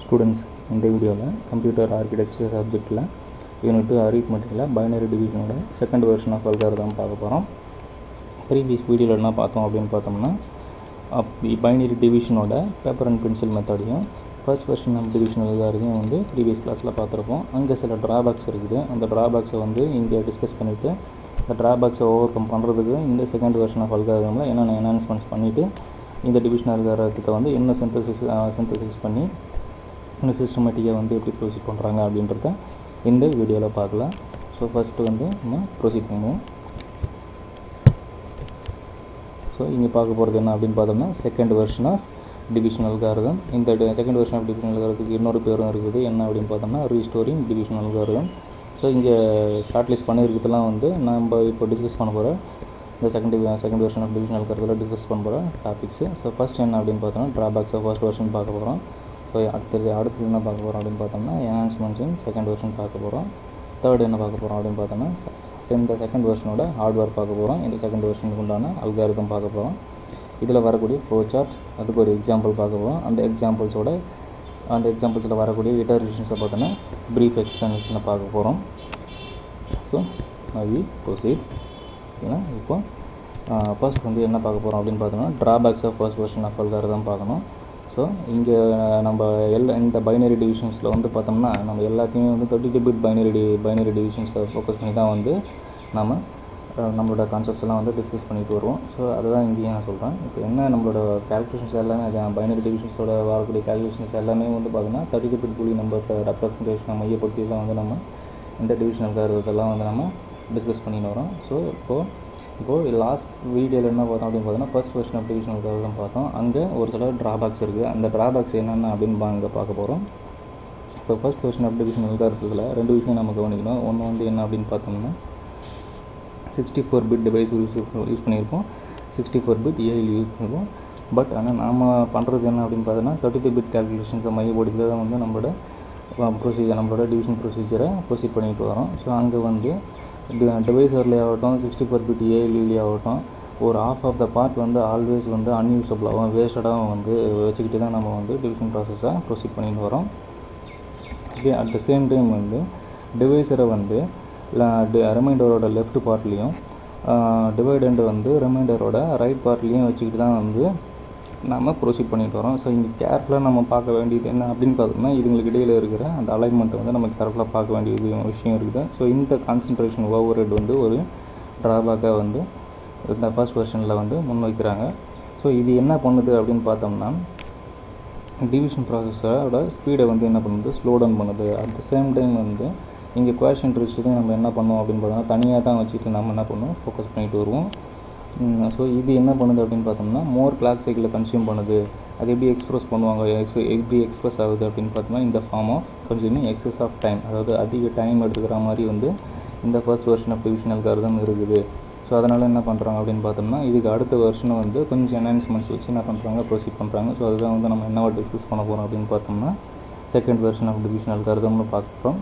students இந்த வீடியோவில் computer architecture சப்ஜெக்டில் யூனிட் டூ அரித்மெட்டிக்கில் பைனரி டிவிஷனோட செகண்ட் வெர்ஷன் ஆஃப் அல்காரிதம் பார்க்க போகிறோம் ப்ரீவியஸ் வீடியோவில் என்ன பார்த்தோம் அப்படின்னு பார்த்தோம்னா பைனரி டிவிஷனோட பேப்பர் அண்ட் பென்சில் மெத்தடையும் ஃபர்ஸ்ட் வெர்ஷன் ஆஃப் டிவிஷன் அல்காரிதையும் வந்து ப்ரீவியஸ் கிளாஸில் பார்த்துருப்போம் அங்கே சில ட்ராபேக்ஸ் இருக்குது அந்த ட்ராபேக்ஸை வந்து இங்கே டிஸ்கஸ் பண்ணிவிட்டு அந்த ட்ராபேக்ஸை ஓவர் கம் பண்ணுறதுக்கு இந்த செகண்ட் வெர்ஷன் ஆஃப் அல்காரிதமில் என்னென்ன என்ஹான்ஸ்மெண்ட்ஸ் பண்ணிவிட்டு இந்த டிவிஷன் அல்காரத்தை வந்து என்ன சிந்தசிஸ் சிந்தசிஸ் பண்ணி இன்னும் சிஸ்டமேட்டிக்காக வந்து எப்படி ப்ரொசீட் பண்ணுறாங்க அப்படின்றத இந்த வீடியோவில் பார்க்கலாம் ஸோ ஃபஸ்ட்டு வந்து நம்ம ப்ரொசீட் பண்ணுவோம் ஸோ இங்கே பார்க்க போகிறது என்ன அப்படின்னு பார்த்தோம்னா second version of division algorithm இந்த செகண்ட் வெர்ஷன் ஆஃப் டிவிஷன் அல்காரத்துக்கு இன்னொரு பேரும் இருக்குது என்ன அப்படின்னு பார்த்தோம்னா ரீஸ்டோரிங் டிவிஷன் அல்காரிதம் ஸோ இங்கே ஷார்ட் லிஸ்ட் பண்ணியிருக்கிறதுலாம் வந்து நம்ம இப்போ டிஸ்கஸ் பண்ண போகிற இந்த second second version of division அல்காரத்தில் டிஸ்கஸ் பண்ண போகிற டாபிக்ஸு ஸோ ஃபஸ்ட் என்ன அப்படின்னு பார்த்தோம்னா ட்ராபேக்ஸை ஃபர்ஸ்ட் வெர்ஷன் பார்க்க போகிறோம் ஸோ அடுத்தது அடுத்தது என்ன பார்க்க போகிறோம் அப்படின்னு பார்த்தோம்னா என்ஹான்ஸ்மெண்ட்ஸ் இன் செகண்ட் வெர்ஷன் பார்க்க போகிறோம் தேர்ட் என்ன பார்க்க போகிறோம் அப்படின்னு பார்த்தோம்னா இந்த செகண்ட் வெர்ஷனோட ஹார்ட்வேர் பார்க்க போகிறோம் இந்த செகண்ட் வெர்ஷனுக்கு உண்டான அல்காரிதம் பார்க்க போகிறோம் இதில் வரக்கூடிய ஃப்ளோ சார்ட் அதுக்கு ஒரு எக்ஸாம்பிள் பார்க்க போகிறோம் அந்த எக்ஸாம்பிள்ஸோட அந்த எக்ஸாம்பிள்ஸில் வரக்கூடிய இட்டரேஷன்ஸை பார்த்தோன்னா ப்ரீஃப் எக்ஸ்ப்ளனேஷனை பார்க்க போகிறோம் ஸோ வி ப்ரொசீட் ஓகேங்களா இப்போ ஃபர்ஸ்ட் வந்து என்ன பார்க்க போகிறோம் அப்படின்னு பார்த்தோம்னா drawbacks of first version of algorithm பார்க்கணும் ஸோ இங்கே நம்ம எல்லா இந்த பைனரி டிவிஷன்ஸில் வந்து பார்த்தோம்னா நம்ம எல்லாத்தையுமே வந்து தேர்ட்டி டூ பிட் பைனரி டி பைனரி டிவிஷன்ஸை ஃபோக்கஸ் பண்ணி தான் வந்து நம்ம நம்மளோட கான்செப்ட்ஸ் எல்லாம் வந்து டிஸ்கஸ் பண்ணிட்டு வருவோம் ஸோ அதுதான் இங்கேயும் நான் சொல்கிறேன் இப்போ என்ன நம்மளோட கேல்குலேஷன்ஸ் எல்லாமே அது பைனரி டிவிஷன்ஸோட வரக்கூடிய கேல்குலேஷன்ஸ் எல்லாமே வந்து பார்த்தோம்னா தேர்ட்டி டூ பிட் புள்ளி நம்பர் ரெப்ரஸன்டேஷனை மையப்படுத்தி தான் வந்து நம்ம இந்த டிவிஷனல் கருவத்தெல்லாம் வந்து நம்ம டிஸ்கஸ் பண்ணிட்டு வரோம் ஸோ இப்போது இப்போது லாஸ்ட் வீடியோவில் என்ன பார்த்தோம் அப்படின்னு பார்த்தோம்னா ஃபர்ஸ்ட் வெர்ஷன் ஆஃப் டிவிஷனல் கருவம் பார்த்தோம் அங்கே ஒரு சில ட்ராபேக்ஸ் இருக்குது அந்த ட்ராபேக்ஸ் என்னென்ன அப்படின்னு அங்கே பார்க்க போகிறோம் so first version of divisional கருத்தில் ரெண்டு விஷயம் நம்ம கவனிக்கணும் ஒன்று வந்து என்ன அப்படின்னு பார்த்தோம்னா sixty four bit divisor use use பண்ணியிருக்கோம் சிக்ஸ்டி ஃபோர் பிட் ஏஐல் யூஸ் பண்ணியிருக்கோம் பட் ஆனால் நாம் பண்ணுறது என்ன அப்படின்னு பார்த்தோன்னா தேர்ட்டி டூ பிட் கேல்குலேஷன்ஸை மையப்படுத்தி தான் வந்து நம்மளோட ப்ரொசீஜர் நம்மளோட டிவிஷன் ப்ரொசீஜரை ப்ரொசீட் பண்ணிட்டு வரோம் ஸோ அங்கே வந்து டிவைசர்லேயே ஆகட்டும் சிக்ஸ்டி ஃபோர் பிட் ஏஎல்யூலேயே ஆகட்டும் ஒரு ஆஃப் ஆஃப் த பார்ட் வந்து ஆல்வேஸ் வந்து அன்யூஸபிளாகவும் வேஸ்டடாகவும் வந்து வச்சுக்கிட்டு தான் நம்ம வந்து டிவிஷன் ப்ராசஸை ப்ரொசீட் பண்ணிட்டு வரோம் இதே அட் த சேம் டைம் வந்து டிவைசரை வந்து ரிமைண்டரோட லெஃப்ட் பார்ட்லேயும் டிவைடண்ட் வந்து ரிமைண்டரோட ரைட் பார்ட்லேயும் வச்சுக்கிட்டு தான் வந்து நம்ம ப்ரொசீட் பண்ணிட்டு வரோம் ஸோ இங்கே கேர்ஃபுல்லாக நம்ம பார்க்க வேண்டியது என்ன அப்படின்னு பார்த்தோம்னா இதுங்களுக்கு இடையில் இருக்கிற அந்த அலைன்மெண்ட்டை வந்து நம்ம கேர்ஃபுல்லாக பார்க்க வேண்டியது விஷயம் இருக்குது ஸோ இந்த கான்சன்ட்ரேஷன் ஓவர் ஹெட் வந்து ஒரு ட்ராபேக்காக வந்து இந்த ஃபர்ஸ்ட் வெர்ஷனில் வந்து முன்வைக்கிறாங்க ஸோ இது என்ன பண்ணுது அப்படின்னு பார்த்தோம்னா டிவிஷன் ப்ராசஸரோட ஸ்பீடை வந்து என்ன பண்ணுது ஸ்லோ டவுன் பண்ணுது அட் த சேம் டைம் வந்து இங்கே குவேஷன் ரிஸ்ட்டையும் நம்ம என்ன பண்ணுவோம் அப்படின்னு பார்த்தோம்னா தனியாக தான் வச்சுட்டு நம்ம என்ன பண்ணுவோம் ஃபோக்கஸ் பண்ணிட்டு வருவோம் ஸோ இது என்ன பண்ணுது அப்படின்னு பார்த்தோம்னா மோர் கிளாக் சைக்கிளை கன்சியூம் பண்ணுது அது எப்படி எக்ஸ்ப்ரெஸ் பண்ணுவாங்க எக்ஸ் எப்படி எக்ஸ்ப்ரெஸ் ஆகுது அப்படின்னு பார்த்தோம்னா இந்த form of consuming excess of time அதாவது அதிக டைம் எடுத்துக்கிற மாதிரி வந்து இந்த ஃபர்ஸ்ட் வெர்ஷன் ஆஃப் டிவிஷனல் கருதம் இருக்குது ஸோ அதனால் என்ன பண்ணுறாங்க அப்படின்னு பார்த்தோம்னா இதுக்கு அடுத்த வெர்ஷனை வந்து கொஞ்சம் என்ஹான்ஸ்மெண்ட்ஸ் வச்சு என்ன பண்ணுறாங்க ப்ரொசீட் பண்ணுறாங்க ஸோ அதுதான் வந்து நம்ம என்னவா டிஸ்கஸ் பண்ண போகிறோம் அப்படின்னு பார்த்தோம்னா செகண்ட் வெர்ஷன் ஆஃப் டிவிஷனல் கருதம்னு பார்க்குறோம்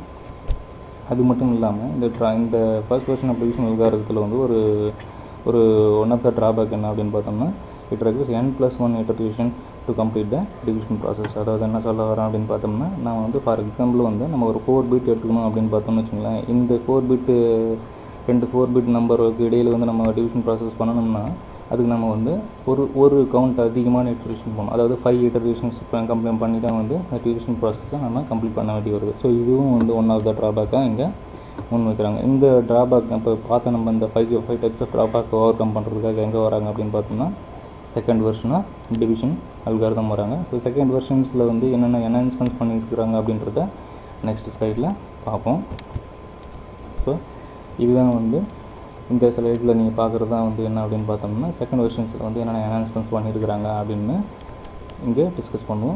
அது மட்டும் இல்லாமல் இந்த ட்ரா இந்த ஃபர்ஸ்ட் வெர்ஷன் ஆஃப் டிவிஷன் அல்காரத்தில் வந்து ஒரு ஒரு ஒன் ஆஃப் த ட்ராபேக் என்ன அப்படின்னு பார்த்தோம்னா it requires n plus one iterations to complete the division process அதாவது என்ன சொல்ல வரேன் அப்படின்னு பார்த்தோம்னா நான் வந்து ஃபார் எக்ஸாம்பிள் வந்து நம்ம ஒரு ஃபோர் பீட் எடுத்துக்கணும் அப்படின்னு பார்த்தோம்னு வச்சுங்களேன் இந்த ஃபோர் பீட்டு ரெண்டு ஃபோர் பிட் நம்பருக்கு இடையில் வந்து நம்ம டிவிஷன் ப்ராசஸ் பண்ணணும்னா அதுக்கு நம்ம வந்து ஒரு ஒரு கவுண்ட் அதிகமான இட்டரேஷன் பண்ணணும் அதாவது ஃபைவ் இட்டரேஷன்ஸ் கம்ப்ளைண்ட் பண்ணி தான் வந்து டிவிஷன் ப்ராசஸை நம்ம கம்ப்ளீட் பண்ண வேண்டி வருது ஸோ இதுவும் வந்து ஒன் ஆஃப் த ட்ராபேக்காக இங்கே முன் வைக்கிறாங்க இந்த ட்ராபேக் இப்போ பார்த்த நம்ம இந்த five five types of drawback overcome பண்ணுறதுக்காக எங்கே வராங்க அப்படின்னு பார்த்தோம்னா second version of division algorithm வராங்க ஸோ செகண்ட் வெர்ஷன்ஸில் வந்து என்னென்ன என்ஹான்ஸ்மெண்ட்ஸ் பண்ணியிருக்கிறாங்க அப்படின்றத நெக்ஸ்ட் ஸ்லைடில் பார்ப்போம் ஸோ இதுதான் வந்து இந்த ஸ்லைடில் நீங்கள் பார்க்குறது தான் வந்து என்ன அப்படின்னு பார்த்தோம்னா செகண்ட் வெர்ஷன்ஸில் வந்து என்னென்ன என்ஹான்ஸ்மெண்ட்ஸ் பண்ணியிருக்கிறாங்க அப்படின்னு இங்கே டிஸ்கஸ் பண்ணுவோம்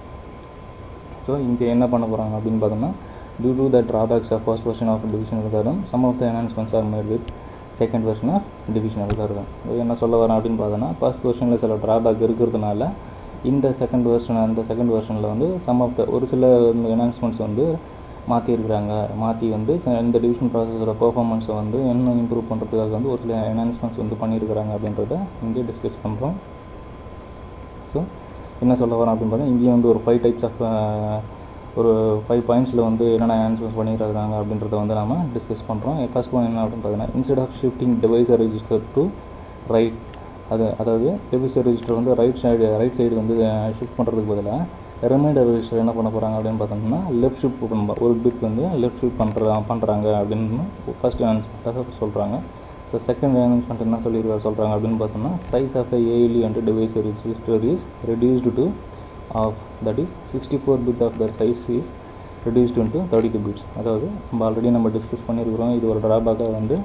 ஸோ இங்கே என்ன பண்ண போகிறாங்க அப்படின்னு பார்த்தோம்னா due to the drawbacks of first version of division algorithm some of the enhancements are made with second version of division algorithm என்ன சொல்ல வரேன் அப்படின்னு பார்த்தோன்னா ஃபர்ஸ்ட் வெர்ஷனில் சில ட்ராபேக் இருக்கிறதுனால இந்த செகண்ட் வெர்ஷன் அந்த செகண்ட் வெர்ஷனில் வந்து சம் ஆஃப் த ஒரு சில என்ஹான்ஸ்மெண்ட்ஸ் வந்து மாற்றிருக்கிறாங்க மாற்றி வந்து இந்த டிவிஷன் ப்ராசஸோட பர்ஃபார்மன்ஸை வந்து இன்னும் இம்ப்ரூவ் பண்ணுறதுக்காக வந்து ஒரு சில என்ஹான்ஸ்மெண்ட்ஸ் வந்து பண்ணியிருக்கிறாங்க அப்படின்றத இங்கே டிஸ்கஸ் பண்ணுறோம் ஸோ என்ன சொல்ல வரோம் அப்படின்னு பார்த்தா இங்கேயும் வந்து ஒரு ஃபைவ் டைப்ஸ் ஆஃப் ஒரு ஃபைவ் பாயிண்ட்ஸில் வந்து என்னென்ன ஆன்சர்ஸ் பண்ணியிருக்காங்க அப்படின்றத வந்து நம்ம டிஸ்கஸ் பண்ணுறோம் ஃபர்ஸ்ட் ஒன் என்ன அப்படின்னு பார்த்தீங்கன்னா instead of shifting divisor register to right அது அதாவது டிவைஸர் ரெஜிஸ்டர் வந்து ரைட் சைடு ரைட் சைடு வந்து ஷிஃப்ட் பண்ணுறதுக்கு பதிலாக ரிமைண்டர் ரெஜிஸ்டர் என்ன பண்ண போகிறாங்க அப்படின்னு பார்த்தோம்னா லெஃப்ட் ஷிஃப்ட் பண்ண ஒரு பிட் வந்து லெஃப்ட் ஷிஃப்ட் பண்ணுற பண்ணுறாங்க அப்படின்னு ஃபஸ்ட் அனௌன்ஸ்மெண்ட்டாக சொல்கிறாங்க ஸோ செகண்ட் அனௌன்ஸ்மெண்ட் என்ன சொல்லியிருக்காரு சொல்கிறாங்க அப்படின்னு பார்த்தோம்னா size of the ALU and divisor register is reduced to half that is sixty four bit of their size is reduced into thirty two bits அதாவது நம்ம ஆல்ரெடி நம்ம டிஸ்கஸ் பண்ணியிருக்கிறோம் இது ஒரு ட்ராபேக்காக வந்து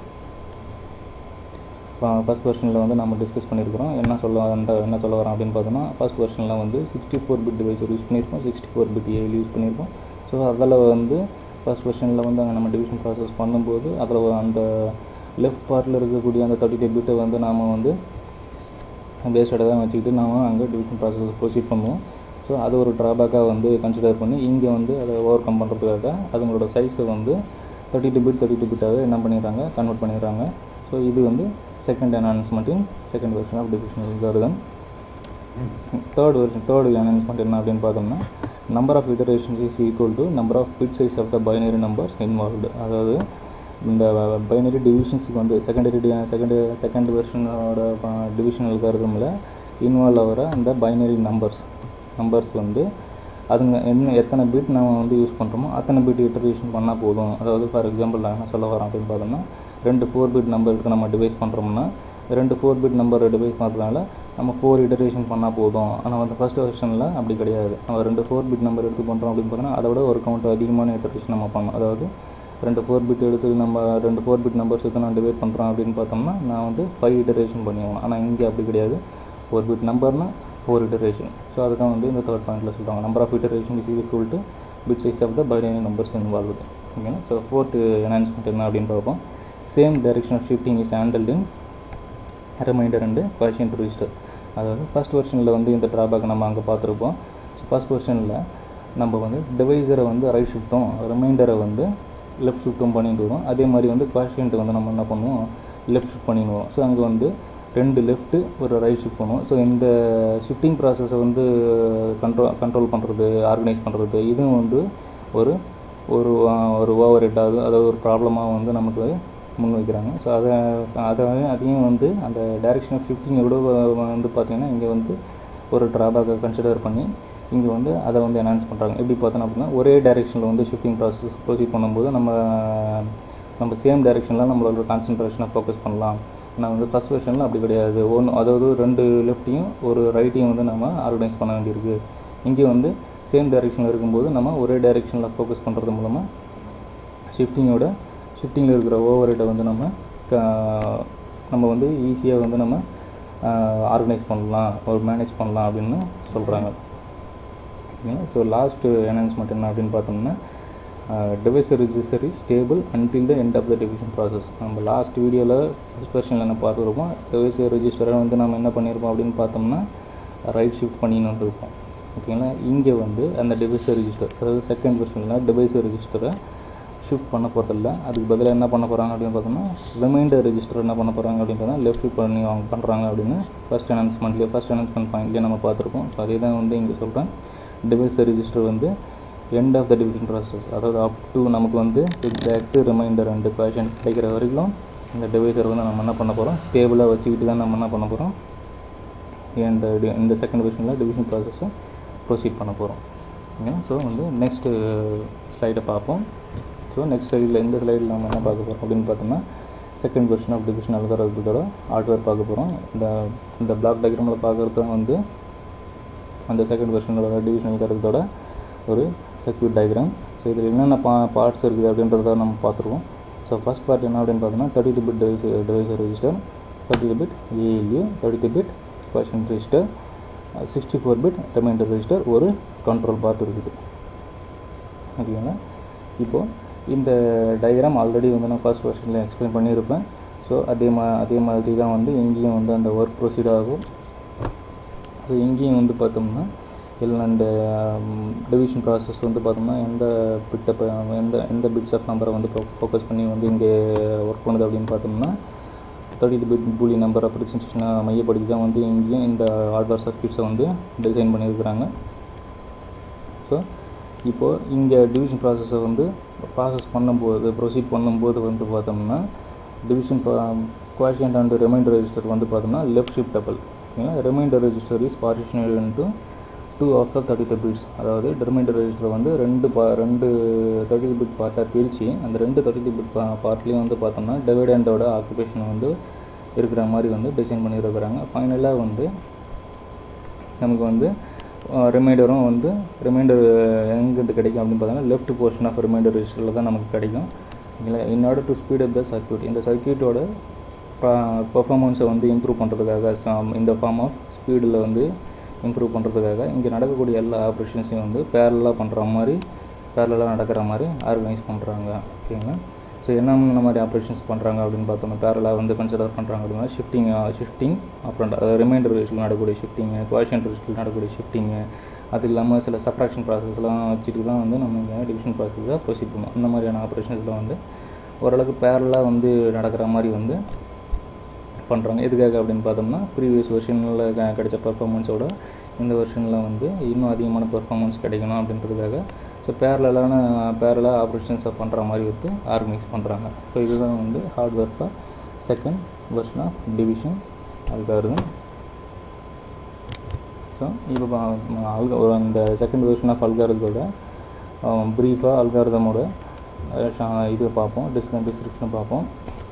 ஃபஸ்ட் வெர்ஷனில் வந்து நம்ம டிஸ்கஸ் பண்ணியிருக்கிறோம் என்ன சொல்ல அந்த என்ன சொல்ல வரோம் அப்படின்னு பார்த்தோம்னா ஃபஸ்ட் வெர்ஷனில் வந்து sixty four bit divisor use பண்ணியிருக்கோம் சிக்ஸ்டி ஃபோர் பிட் ஏழு யூஸ் பண்ணியிருக்கோம் ஸோ அதில் வந்து ஃபஸ்ட் வெர்ஷனில் வந்து அங்கே நம்ம டிவிஷன் ப்ராசஸ் பண்ணும்போது அதில் அந்த லெஃப்ட் பார்ட்டில் இருக்கக்கூடிய அந்த தேர்ட்டி டூ பிட்டை வந்து நாம் வந்து பேஸ்டாக தான் வச்சுக்கிட்டு நாம் அங்கே டிவிஷன் ப்ராசஸ் ப்ரொசீட் பண்ணுவோம் ஸோ அது ஒரு ட்ராபேக்காக வந்து கன்சிடர் பண்ணி இங்கே வந்து அதை ஓவர் கம் பண்ணுறதுக்காக அதுங்களோட சைஸை வந்து thirty two bit thirty two பிட்டாகவே என்ன பண்ணிடுறாங்க கன்வெர்ட் பண்ணிடுறாங்க ஸோ இது வந்து செகண்ட் அனௌன்ஸ்மெண்ட்டின் செகண்ட் வெர்ஷன் ஆஃப் டிவிஷனல் கருதன் தேர்ட் வெர்ஷன் தேர்ட் அனௌன்ஸ்மெண்ட் என்ன அப்படின்னு பார்த்தோம்னா number of iterations is equal to number of bit size of the binary numbers involved அதாவது இந்த பைனரி டிவிஷன்ஸுக்கு வந்து செகண்டரி செகண்ட் செகண்ட் வெர்ஷனோட டிவிஷனல் கருதமில் இன்வால்வ் ஆகிற அந்த பைனரி நம்பர்ஸ் நம்பர்ஸ் வந்து அதுங்க என்ன எத்தனை பிட் நம்ம வந்து யூஸ் பண்ணுறோமோ அத்தனை பிட் இட்டரேஷன் பண்ணால் போதும் அதாவது ஃபார் எக்ஸாம்பிள் நான் என்ன சொல்ல வரேன் அப்படின்னு பார்த்தோம்னா ரெண்டு ஃபோர் பிட் நம்பருக்கு நம்ம டிவைஸ் பண்ணுறோம்னா ரெண்டு ஃபோர் பிட் நம்பர் டிவைஸ் பண்ணுறதுனால நம்ம ஃபோர் இட்டரேஷன் பண்ணால் போதும் ஆனால் வந்து ஃபஸ்ட் வெர்ஷனில் அப்படி கிடையாது நம்ம ரெண்டு ஃபோர் பிட் நம்பர் எடுத்து பண்ணுறோம் அப்படின்னு பார்த்தோன்னா அதை விட ஒரு கவுண்ட் அதிகமான இட்டரேஷன் நம்ம பண்ணோம் அதாவது ரெண்டு ஃபோர் பிட் எடுத்து நம்ம ரெண்டு ஃபோர் பிட் நம்பர்ஸ் எடுத்து நான் டிவைட் பண்ணுறோம் அப்படின்னு பார்த்தோம்னா நான் வந்து ஃபைவ் இட்டரேஷன் பண்ணிடுவோம் ஆனால் இங்கே அப்படி கிடையாது ஃபோர் பிட் நம்பர்னால் ஃபோர் இட்டரேஷன் ஸோ அதுதான் வந்து இந்த தேர்ட் பாயிண்ட்டில் சொல்கிறாங்க number of iteration is equal to bit size of the binary numbers involve ஓகேங்களா ஸோ ஃபோர்த்து என்ஹான்ஸ்மெண்ட் என்ன அப்படின்னு பார்ப்போம் same direction of shifting is handled in remainder and quotient register அதாவது ஃபஸ்ட் வெர்ஷனில் வந்து இந்த ட்ராபேக் நம்ம அங்கே பார்த்துருப்போம் ஃபஸ்ட் வெர்ஷனில் நம்ம வந்து டிவைஸரை வந்து ரைட் ஷிஃப்ட்டும் ரிமைண்டரை வந்து லெஃப்ட் ஷிஃப்ட்டும் பண்ணிட்டு வரோம் அதே மாதிரி வந்து கொஷின்ட்டு வந்து நம்ம என்ன பண்ணுவோம் லெஃப்ட் ஷிஃப்ட் பண்ணிடுவோம் ஸோ அங்கே வந்து ரெண்டு லெஃப்ட்டு ஒரு ரைட் ஷிஃப்ட் பண்ணுவோம் ஸோ இந்த ஷிஃப்டிங் ப்ராசஸை வந்து கண்ட்ரோல் கண்ட்ரோல் பண்ணுறது ஆர்கனைஸ் பண்ணுறது இதுவும் வந்து ஒரு ஒரு ஒரு ஓவர் ஹெட்டாவது அதாவது ஒரு ப்ராப்ளமாக வந்து நமக்கு முன் வைக்கிறாங்க ஸோ அதை அதை அதையும் வந்து அந்த டைரெக்ஷன் ஆஃப் ஷிஃப்டிங்கை விட வந்து பார்த்திங்கன்னா இங்கே வந்து ஒரு ட்ராபேக்கை கன்சிடர் பண்ணி இங்கே வந்து அதை வந்து என்ஹான்ஸ் பண்ணுறாங்க எப்படி பார்த்தோன்னா அப்படின்னா ஒரே டைரெக்ஷனில் வந்து ஷிஃப்டிங் ப்ராசஸ் ப்ரொசீட் பண்ணும்போது நம்ம நம்ம சேம் டைரெக்ஷனில் நம்மளோட கான்சன்ட்ரேஷனை ஃபோக்கஸ் பண்ணலாம் ஆனால் வந்து ஃபஸ்ட் வெர்ஷனில் அப்படி கிடையாது ஒன்று அதாவது ரெண்டு லெஃப்ட்டையும் ஒரு ரைட்டையும் வந்து நம்ம ஆர்கனைஸ் பண்ண வேண்டியிருக்கு இங்கே வந்து சேம் டைரெக்ஷனில் இருக்கும்போது நம்ம ஒரே டைரெக்ஷனில் ஃபோக்கஸ் பண்ணுறது மூலமாக ஷிஃப்டிங்கோட ஷிஃப்டிங்கில் இருக்கிற ஓவர் ஹெட்டை வந்து நம்ம நம்ம வந்து ஈஸியாக வந்து நம்ம ஆர்கனைஸ் பண்ணலாம் ஒரு மேனேஜ் பண்ணலாம் அப்படின்னு சொல்கிறாங்க ஓகேங்களா ஸோ லாஸ்ட்டு என்ஹான்ஸ்மெண்ட் என்ன அப்படின்னு பார்த்தோம்னா divisor register is stable until the end of the division process நம்ம லாஸ்ட் வீடியோவில் ஃபஸ்ட் வெர்ஷனில் என்ன பார்த்துருப்போம் டிவைஸ் ரெஜிஸ்டரை வந்து நம்ம என்ன பண்ணியிருப்போம் அப்படின்னு பார்த்தோம்னா ரைட் ஷிஃப்ட் பண்ணின்னு இருப்போம் ஓகேங்களா இங்கே வந்து அந்த டிவைஸ் ரெஜிஸ்டர் அதாவது செகண்ட் வெர்ஷனில் டிவைஸ் ரெஜிஸ்டரை ஷிஃப்ட் பண்ண போகிறதில்ல அதுக்கு பதிலாக என்ன பண்ண போகிறாங்க அப்படின்னு பார்த்தோம்னா ரிமைண்டர் ரெஜிஸ்டர் என்ன பண்ண போகிறாங்க அப்படின்னு பார்த்தா லெஃப்ட் ஷிஃப்ட் பண்ணி அவங்க பண்ணுறாங்க அப்படின்னு ஃபஸ்ட் அனௌன்ஸ்மெண்ட்லேயே ஃபஸ்ட் அனௌன்ஸ்மெண்ட் பாயிண்ட்லேயே நம்ம பார்த்துருப்போம் ஸோ அதே தான் வந்து இங்கே சொல்கிறேன் டிவைஸ் ரெஜிஸ்டர் வந்து end of the division process அதாவது அப் டு நமக்கு வந்து எக்ஸாக்ட் ரிமைண்டர் அண்ட் கொஷன் கிடைக்கிற வரைக்கும் இந்த டிவைஸரை வந்து நம்ம என்ன பண்ண போகிறோம் ஸ்டேபிளாக வச்சுக்கிட்டு தான் நம்ம என்ன பண்ண போகிறோம் இந்த இந்த செகண்ட் வெர்ஷனில் டிவிஷன் ப்ராசஸை ப்ரொசீட் பண்ண போகிறோம் ஓகேங்களா ஸோ வந்து நெக்ஸ்ட்டு ஸ்லைடை பார்ப்போம் ஸோ நெக்ஸ்ட் ஸ்லைடில் இந்த ஸ்லைடில் நம்ம என்ன பார்க்க போகிறோம் அப்படின்னு பார்த்தோம்னா செகண்ட் வெர்ஷன் ஆஃப் டிவிஷன் அல்காரத்தோட ஹார்ட்வேர் பார்க்க போகிறோம் இந்த இந்த பிளாக் டயக்ராமில் பார்க்குறது வந்து அந்த செகண்ட் வெர்ஷனோட டிவிஷன் அல்காரத்தோட ஒரு சர்க்யூட் டயக்ராம் ஸோ இதில் என்னென்ன பா பார்ட்ஸ் இருக்குது அப்படின்றத நம்ம பார்த்துருவோம் ஸோ ஃபஸ்ட் பார்ட் என்ன அப்படின்னு பார்த்தோம்னா thirty two bit divisor divisor register thirty two bit ALU thirty two bit quotient register sixty four bit remainder register ஒரு கண்ட்ரோல் பார்ட் இருக்குது ஓகேங்களா இப்போது இந்த டயக்ராம் ஆல்ரெடி வந்து நான் ஃபர்ஸ்ட் வெர்ஷனில் எக்ஸ்பிளைன் பண்ணியிருப்பேன் ஸோ அதே மா அதே மாதிரி தான் வந்து இங்கேயும் வந்து அந்த ஒர்க் ப்ரொசீட் ஆகும் ஸோ இங்கேயும் வந்து பார்த்தோம்னா இல்லை அந்த டிவிஷன் ப்ராசஸ் வந்து பார்த்தோம்னா எந்த பிட்டை எந்த எந்த பிட்ஸ் ஆஃப் நம்பரை வந்து ஃபோக்கஸ் பண்ணி வந்து இங்கே ஒர்க் பண்ணுது அப்படின்னு பார்த்தோம்னா தேர்ட்டி பிட் பூலி நம்பர் ரெப்ரசன்டேஷனை மையப்படுத்தி தான் வந்து இங்கேயும் இந்த ஹார்ட்வேர் சர்க்கியூட்ஸை வந்து டிசைன் பண்ணியிருக்கிறாங்க ஸோ இப்போது இங்கே டிவிஷன் ப்ராசஸை வந்து ப்ராசஸ் பண்ணும்போது ப்ரொசீட் பண்ணும்போது வந்து பார்த்தோம்னா division quotient and remainder register வந்து பார்த்தோம்னா லெஃப்ட் ஷிஃப்டபிள் ஓகேங்களா remainder register is partitioned into two of the thirty bits அதாவது ரிமைண்டர் ரெஜிஸ்டர் வந்து ரெண்டு பா ரெண்டு தேர்ட்டி பிட் பார்ட்டாக பிரித்து அந்த ரெண்டு தேர்ட்டி பிட் பா பார்ட்லேயும் வந்து பார்த்தோம்னா டிவைடண்டோட ஆக்குபேஷன் வந்து இருக்கிற மாதிரி வந்து டிசைன் பண்ணியிருக்கிறாங்க ஃபைனலாக வந்து நமக்கு வந்து ரிமைண்டரும் வந்து ரிமைண்டர் எங்கேருந்து கிடைக்கும் அப்படின்னு பார்த்தோம்னா லெஃப்ட் போர்ஷன் ஆஃப் ரிமைண்டர் ரெஜிஸ்டரில் தான் நமக்கு கிடைக்கும் ஓகேங்களா in order to speed up the circuit இந்த சர்க்யூட்டோட பர்ஃபார்மன்ஸை வந்து இம்ப்ரூவ் பண்ணுறதுக்காக இந்த ஃபார்ம் ஆஃப் ஸ்பீடில் வந்து இம்ப்ரூவ் பண்ணுறதுக்காக இங்கே நடக்கக்கூடிய எல்லா ஆப்ரேஷன்ஸையும் வந்து பேரலாக பண்ணுற மாதிரி பேரலாக நடக்கிற மாதிரி ஆர்கனைஸ் பண்ணுறாங்க ஓகேங்களா ஸோ என்னென்ன மாதிரி ஆப்ரேஷன்ஸ் பண்ணுறாங்க அப்படின்னு பார்த்தோம்னா பேரலாக வந்து கன்சிடர் பண்ணுறாங்க அப்படின்னா ஷிஃப்டிங் ஷிஃப்டிங் அப்புறம் ரிமைண்டர் ரிஸ்டில் நடக்கக்கூடிய ஷிஃப்டிங்கு குவாஷன் ரிஸ்டில் நடக்கக்கூடிய ஷிஃப்டிங்கு அது இல்லாமல் சில சப்ராக்ஷன் ப்ராசஸ்லாம் வச்சுட்டு தான் வந்து நம்ம இங்கே டிவிஷன் ப்ராசஸை ப்ரொசீட் பண்ணுவோம் அந்த மாதிரியான ஆப்ரேஷன்ஸில் வந்து ஓரளவுக்கு பேரலாக வந்து நடக்கிற மாதிரி வந்து பண்ணுறாங்க எதுக்காக அப்படின்னு பார்த்தோம்னா ப்ரீவியஸ் வெர்ஷனில் கிடைச்ச பர்ஃபார்மன்ஸோட இந்த வெர்ஷனில் வந்து இன்னும் அதிகமான பெர்ஃபார்மன்ஸ் கிடைக்கணும் அப்படின்றதுக்காக ஸோ பேரலான பேரலாக ஆப்ரேஷன்ஸை பண்ணுற மாதிரி வந்து ஆர்கனைஸ் பண்ணுறாங்க ஸோ இதுதான் வந்து hardware for second version of division algorithm so இப்போ அல்கா இந்த செகண்ட் வெர்ஷன் ஆஃப் அல்காரதோட ப்ரீஃபாக அல்காரதமோட இது பார்ப்போம் டிஸ்க டிஸ்கிரிப்ஷன் பார்ப்போம்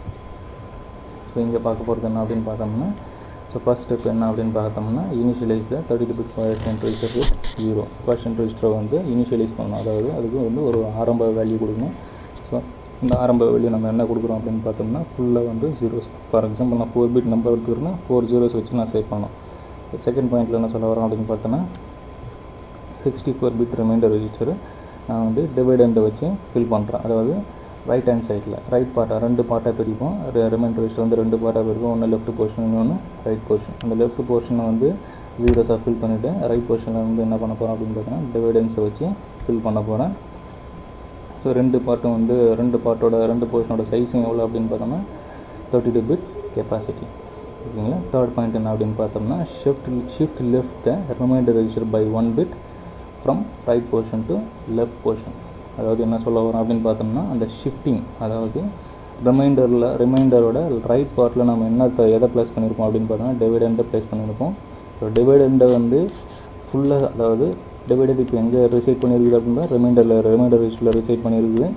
ஸோ இங்கே பார்க்க போகிறது என்ன அப்படின்னு பார்த்தோம்னா ஸோ ஃபஸ்ட் ஸ்டெப் என்ன அப்படின்னு பார்த்தோம்னா initialize the thirty bit quotient register with zero quotient ரெஜிஸ்டரை வந்து இனிஷியலைஸ் பண்ணணும் அதாவது அதுக்கு வந்து ஒரு ஆரம்ப வேல்யூ கொடுக்கணும் ஸோ இந்த ஆரம்ப வேல்யூ நம்ம என்ன கொடுக்குறோம் அப்படின்னு பார்த்தோம்னா ஃபுல்லாக வந்து ஜீரோஸ் ஃபார் எக்ஸாம்பிள் நான் ஃபோர் பிட் நம்பர் எடுத்துக்கிறேன்னா ஃபோர் ஜீரோஸ் வச்சு நான் சேவ் பண்ணணும் செகண்ட் பாயிண்ட்டில் என்ன சொல்ல வரோம் அப்படின்னு பார்த்தோன்னா sixty four bit remainder register நான் வந்து டிவைடண்டை வச்சு ஃபில் பண்ணுறேன் அதாவது ரைட் ஹேண்ட் சைடில் ரைட் பார்ட்டாக ரெண்டு பார்ட்டாக பிரிப்போம் ரிமைண்டர் ரெஜிஸ்டர் வந்து ரெண்டு பார்ட்டாக பிரிப்போம் ஒன்று லெஃப்ட் போர்ஷன் இன்னொன்று ரைட் போர்ஷன் அந்த லெஃப்ட் போர்ஷனை வந்து ஜீரோஸாக ஃபில் பண்ணிவிட்டு ரைட் போர்ஷனில் வந்து என்ன பண்ண போகிறோம் அப்படின்னு பார்த்தீங்கன்னா டிவைடன்ஸை வச்சு ஃபில் பண்ண போகிறேன் ஸோ ரெண்டு பார்ட்டும் வந்து ரெண்டு பார்ட்டோட ரெண்டு போர்ஷனோட சைஸும் எவ்வளோ அப்படின்னு பார்த்தோம்னா தேர்ட்டி டூ பிட் கெப்பாசிட்டி ஓகேங்களா தேர்ட் பாயிண்ட் என்ன அப்படின்னு பார்த்தோம்னா shift shift left the remainder register by one bit from right portion to left portion அதாவது என்ன சொல்ல வரோம் அப்படின்னு பார்த்தோம்னா அந்த ஷிஃப்டிங் அதாவது ரிமைண்டரில் ரிமைண்டரோட ரைட் பார்ட்டில் நம்ம என்ன த- எதை ப்ளேஸ் பண்ணியிருப்போம் அப்படின்னு பார்த்தோம்னா டிவைடண்டை ப்ளேஸ் பண்ணியிருப்போம் ஸோ டிவைடண்டை வந்து ஃபுல்லாக அதாவது டிவைடட் இப்போ எங்கே ரிசைட் பண்ணியிருக்குது அப்படின்னா ரிமைண்டரில் ரிமைண்டர் ரெஜிஸ்டரில் ரிசைட் பண்ணியிருக்குது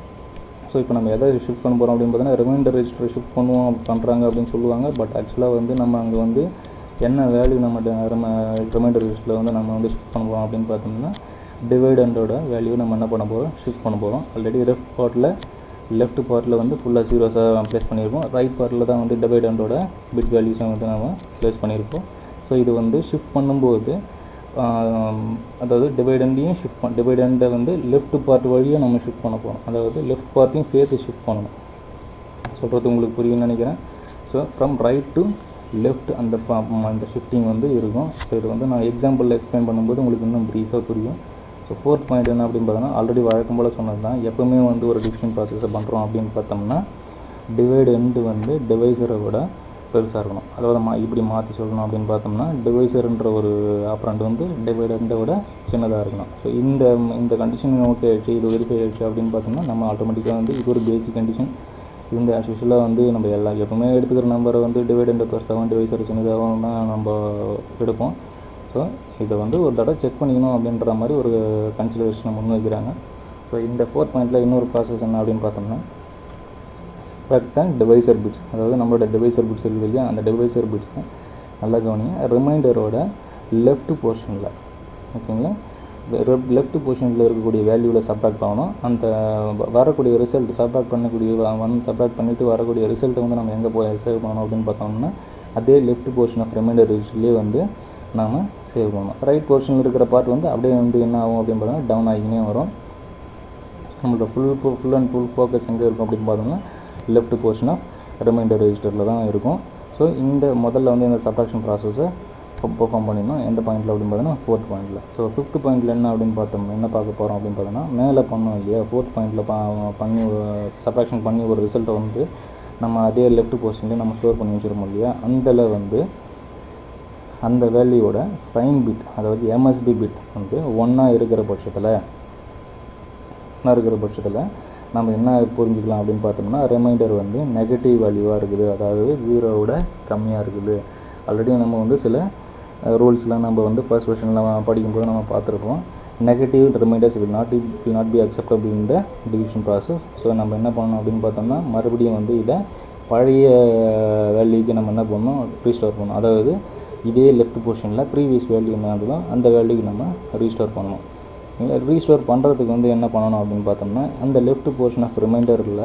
ஸோ இப்போ நம்ம எதை ஷிஃப்ட் பண்ண போகிறோம் அப்படின்னு பார்த்தீங்கன்னா ரிமைண்டர் ரெஜிஸ்டர் ஷிஃப்ட் பண்ணுவோம் பண்ணுறாங்க அப்படின்னு சொல்லுவாங்க பட் ஆக்சுவலாக வந்து நம்ம அங்கே வந்து என்ன வேல்யூ நம்ம ரிமைண்டர் ரெஜிஸ்டரில் வந்து நம்ம வந்து ஷிஃப்ட் பண்ண போகிறோம் அப்படின்னு பார்த்தோம்னா டிவைடண்டோட வேல்யூ நம்ம என்ன பண்ண போகிறோம் ஷிஃப்ட் பண்ண போகிறோம் ஆல்ரெடி லெஃப்ட் பார்ட்டில் லெஃப்ட் பார்ட்டில் வந்து ஃபுல்லாக ஜீரோஸாக ப்ளேஸ் பண்ணியிருப்போம் ரைட் பார்ட்டில் தான் வந்து டிவைடண்டோட பிட் வேல்யூஸை வந்து நம்ம ப்ளேஸ் பண்ணியிருப்போம் ஸோ இது வந்து ஷிஃப்ட் பண்ணும்போது ஆம், அதாவது டிவைடண்டையும் ஷிஃப்ட் பண்ண டிவைடண்டை வந்து லெஃப்ட் பார்ட் வழியாக நம்ம ஷிஃப்ட் பண்ண போகிறோம் அதாவது லெஃப்ட் பார்ட்டையும் சேர்த்து ஷிஃப்ட் பண்ணணும் சொல்கிறது உங்களுக்கு புரியும்னு நினைக்கிறேன் so from right to left அந்த ப- ம், அந்த ஷிஃப்டிங் வந்து இருக்கும் ஸோ இது வந்து நான் எக்ஸாம்பிளில் எக்ஸ்பிளைன் பண்ணும்போது உங்களுக்கு இன்னும் ப்ரீஃபாக புரியும் ஸோ ஃபோர்த் பாயிண்ட் என்ன அப்படின்னு பார்த்தோன்னா ஆல்ரெடி வழக்கம் போல் சொன்னது தான் எப்போவுமே வந்து ஒரு டிவிஷன் ப்ராசஸை பண்ணுறோம் அப்படின்னு பார்த்தோம்னா டிவைட் எண்டு வந்து டிவைசரை விட பெருசாக இருக்கணும் அதாவது மா இப்படி மாற்றி சொல்லணும் அப்படின்னு பார்த்தோம்னா டிவைசர்ன்ற ஒரு ஆப்ரண்ட் வந்து டிவைடண்டை விட சின்னதாக இருக்கணும் ஸோ இந்த இந்த கண்டிஷன் ஓகே ஆயிடுச்சு இது வெரிஃபை ஆயிடுச்சு அப்படின்னு பார்த்தோம்னா நம்ம ஆட்டோமேட்டிக்காக வந்து இது ஒரு பேசிக் கண்டிஷன் இந்த ஆஸ் யூஸ்வலாக வந்து நம்ம எல்லா எப்பவுமே எடுத்துக்கிற நம்பரை வந்து டிவைடண்ட் பெருசாகவும் டிவைசர் சின்னதாகவும் தான் நம்ம எடுப்போம் ஸோ இதை வந்து ஒரு தடவை செக் பண்ணிக்கணும் அப்படின்ற மாதிரி ஒரு கன்சிடரேஷனை முன் வைக்கிறாங்க ஸோ இந்த ஃபோர்த் பாயிண்ட்டில் இன்னொரு ப்ராசஸ் என்ன அப்படின்னு பார்த்தோம்னா சப்ராக்ட் தான் டிவைசர் பிட்ஸ் அதாவது நம்மளோட டிவைசர் பிட்ஸ் இருக்குது இல்லையா அந்த டிவைசர் பிட்ஸை நல்லா கவனிங்க ரிமைண்டரோட லெஃப்ட் போர்ஷனில் ஓகேங்களா லெஃப்ட் போர்ஷனில் இருக்கக்கூடிய வேல்யூவில் சப்ராக்ட் பண்ணணும் அந்த வ- வரக்கூடிய ரிசல்ட் சப்ராக்ட் பண்ணக்கூடிய ஒன் சப்ராக்ட் பண்ணிவிட்டு வரக்கூடிய ரிசல்ட்டை வந்து நம்ம எங்கே போய் சேவ் பண்ணணும் அப்படின்னு பார்த்தோம்னா அதே லெஃப்ட் போர்ஷன் ஆஃப் ரிமைண்டர் ரிஜிஸ்ட்லேயே வந்து நாம் சேவ் பண்ணணும் ரைட் போர்ஷனில் இருக்கிற பார்ட் வந்து அப்படியே வந்து என்ன ஆகும் அப்படின்னு பார்த்தோம்னா டவுன் ஆகினே வரும் நம்மளோட full full and full focus எங்கே இருக்கும் அப்படின்னு பார்த்தோம்னா லெஃப்ட் போர்ஷன் ஆஃப் ரிமைண்டர் ரெஜிஸ்டரில் தான் இருக்கும் ஸோ இந்த முதல்ல வந்து இந்த சப்ராக்ஷன் ப்ராசஸை பெர்ஃபார்ம் பண்ணிடணும் எந்த பாயிண்ட்டில் அப்படின்னு பார்த்தோன்னா ஃபோர்த் பாயிண்ட்டில் ஸோ ஃபிஃப்த் பாயிண்ட்டில் என்ன அப்படின்னு பார்த்தோம் என்ன பார்க்க போகிறோம் அப்படின்னு பார்த்தோன்னா மேலே பண்ணோம் இல்லையா ஃபோர்த் பாயிண்ட்டில் பா பண்ணி சப்ராக்ஷன் பண்ணி ஒரு ரிசல்ட்டை வந்து நம்ம அதே லெஃப்ட் போர்ஷன்லேயே நம்ம ஸ்டோர் பண்ணி வச்சுருப்போம் இல்லையா அதில் வந்து அந்த வேல்யூவோட சைன் பிட் அதாவது எம்எஸ்பி பிட் வந்து ஒன்றா இருக்கிற பட்சத்தில் இருக்கிற பட்சத்தில் நம்ம என்ன புரிஞ்சுக்கலாம் அப்படின்னு பார்த்தோம்னா ரிமைண்டர் வந்து நெகட்டிவ் வேல்யூவாக இருக்குது அதாவது ஜீரோவோட கம்மியாக இருக்குது ஆல்ரெடி நம்ம வந்து சில ரூல்ஸ்லாம் நம்ம வந்து ஃபர்ஸ்ட் வெர்ஷனில் படிக்கும்போது நம்ம பார்த்துருப்போம் negative remainders will not will not be acceptable in the division process so நம்ம என்ன பண்ணணும் அப்படின்னு பார்த்தோம்னா மறுபடியும் வந்து இதை பழைய வேல்யூக்கு நம்ம என்ன பண்ணணும் ரீஸ்டோர் பண்ணணும் அதாவது இதே லெஃப்ட் போர்ஷனில் ப்ரீவியஸ் வேல்யூ என்ன ஆகுதோ அந்த வேல்யூக்கு நம்ம ரீஸ்டோர் பண்ணணும் ரீஸ்டோர் பண்ணுறதுக்கு வந்து என்ன பண்ணணும் அப்படின்னு பார்த்தோம்னா அந்த லெஃப்ட் போர்ஷன் ஆஃப் ரிமைண்டரில்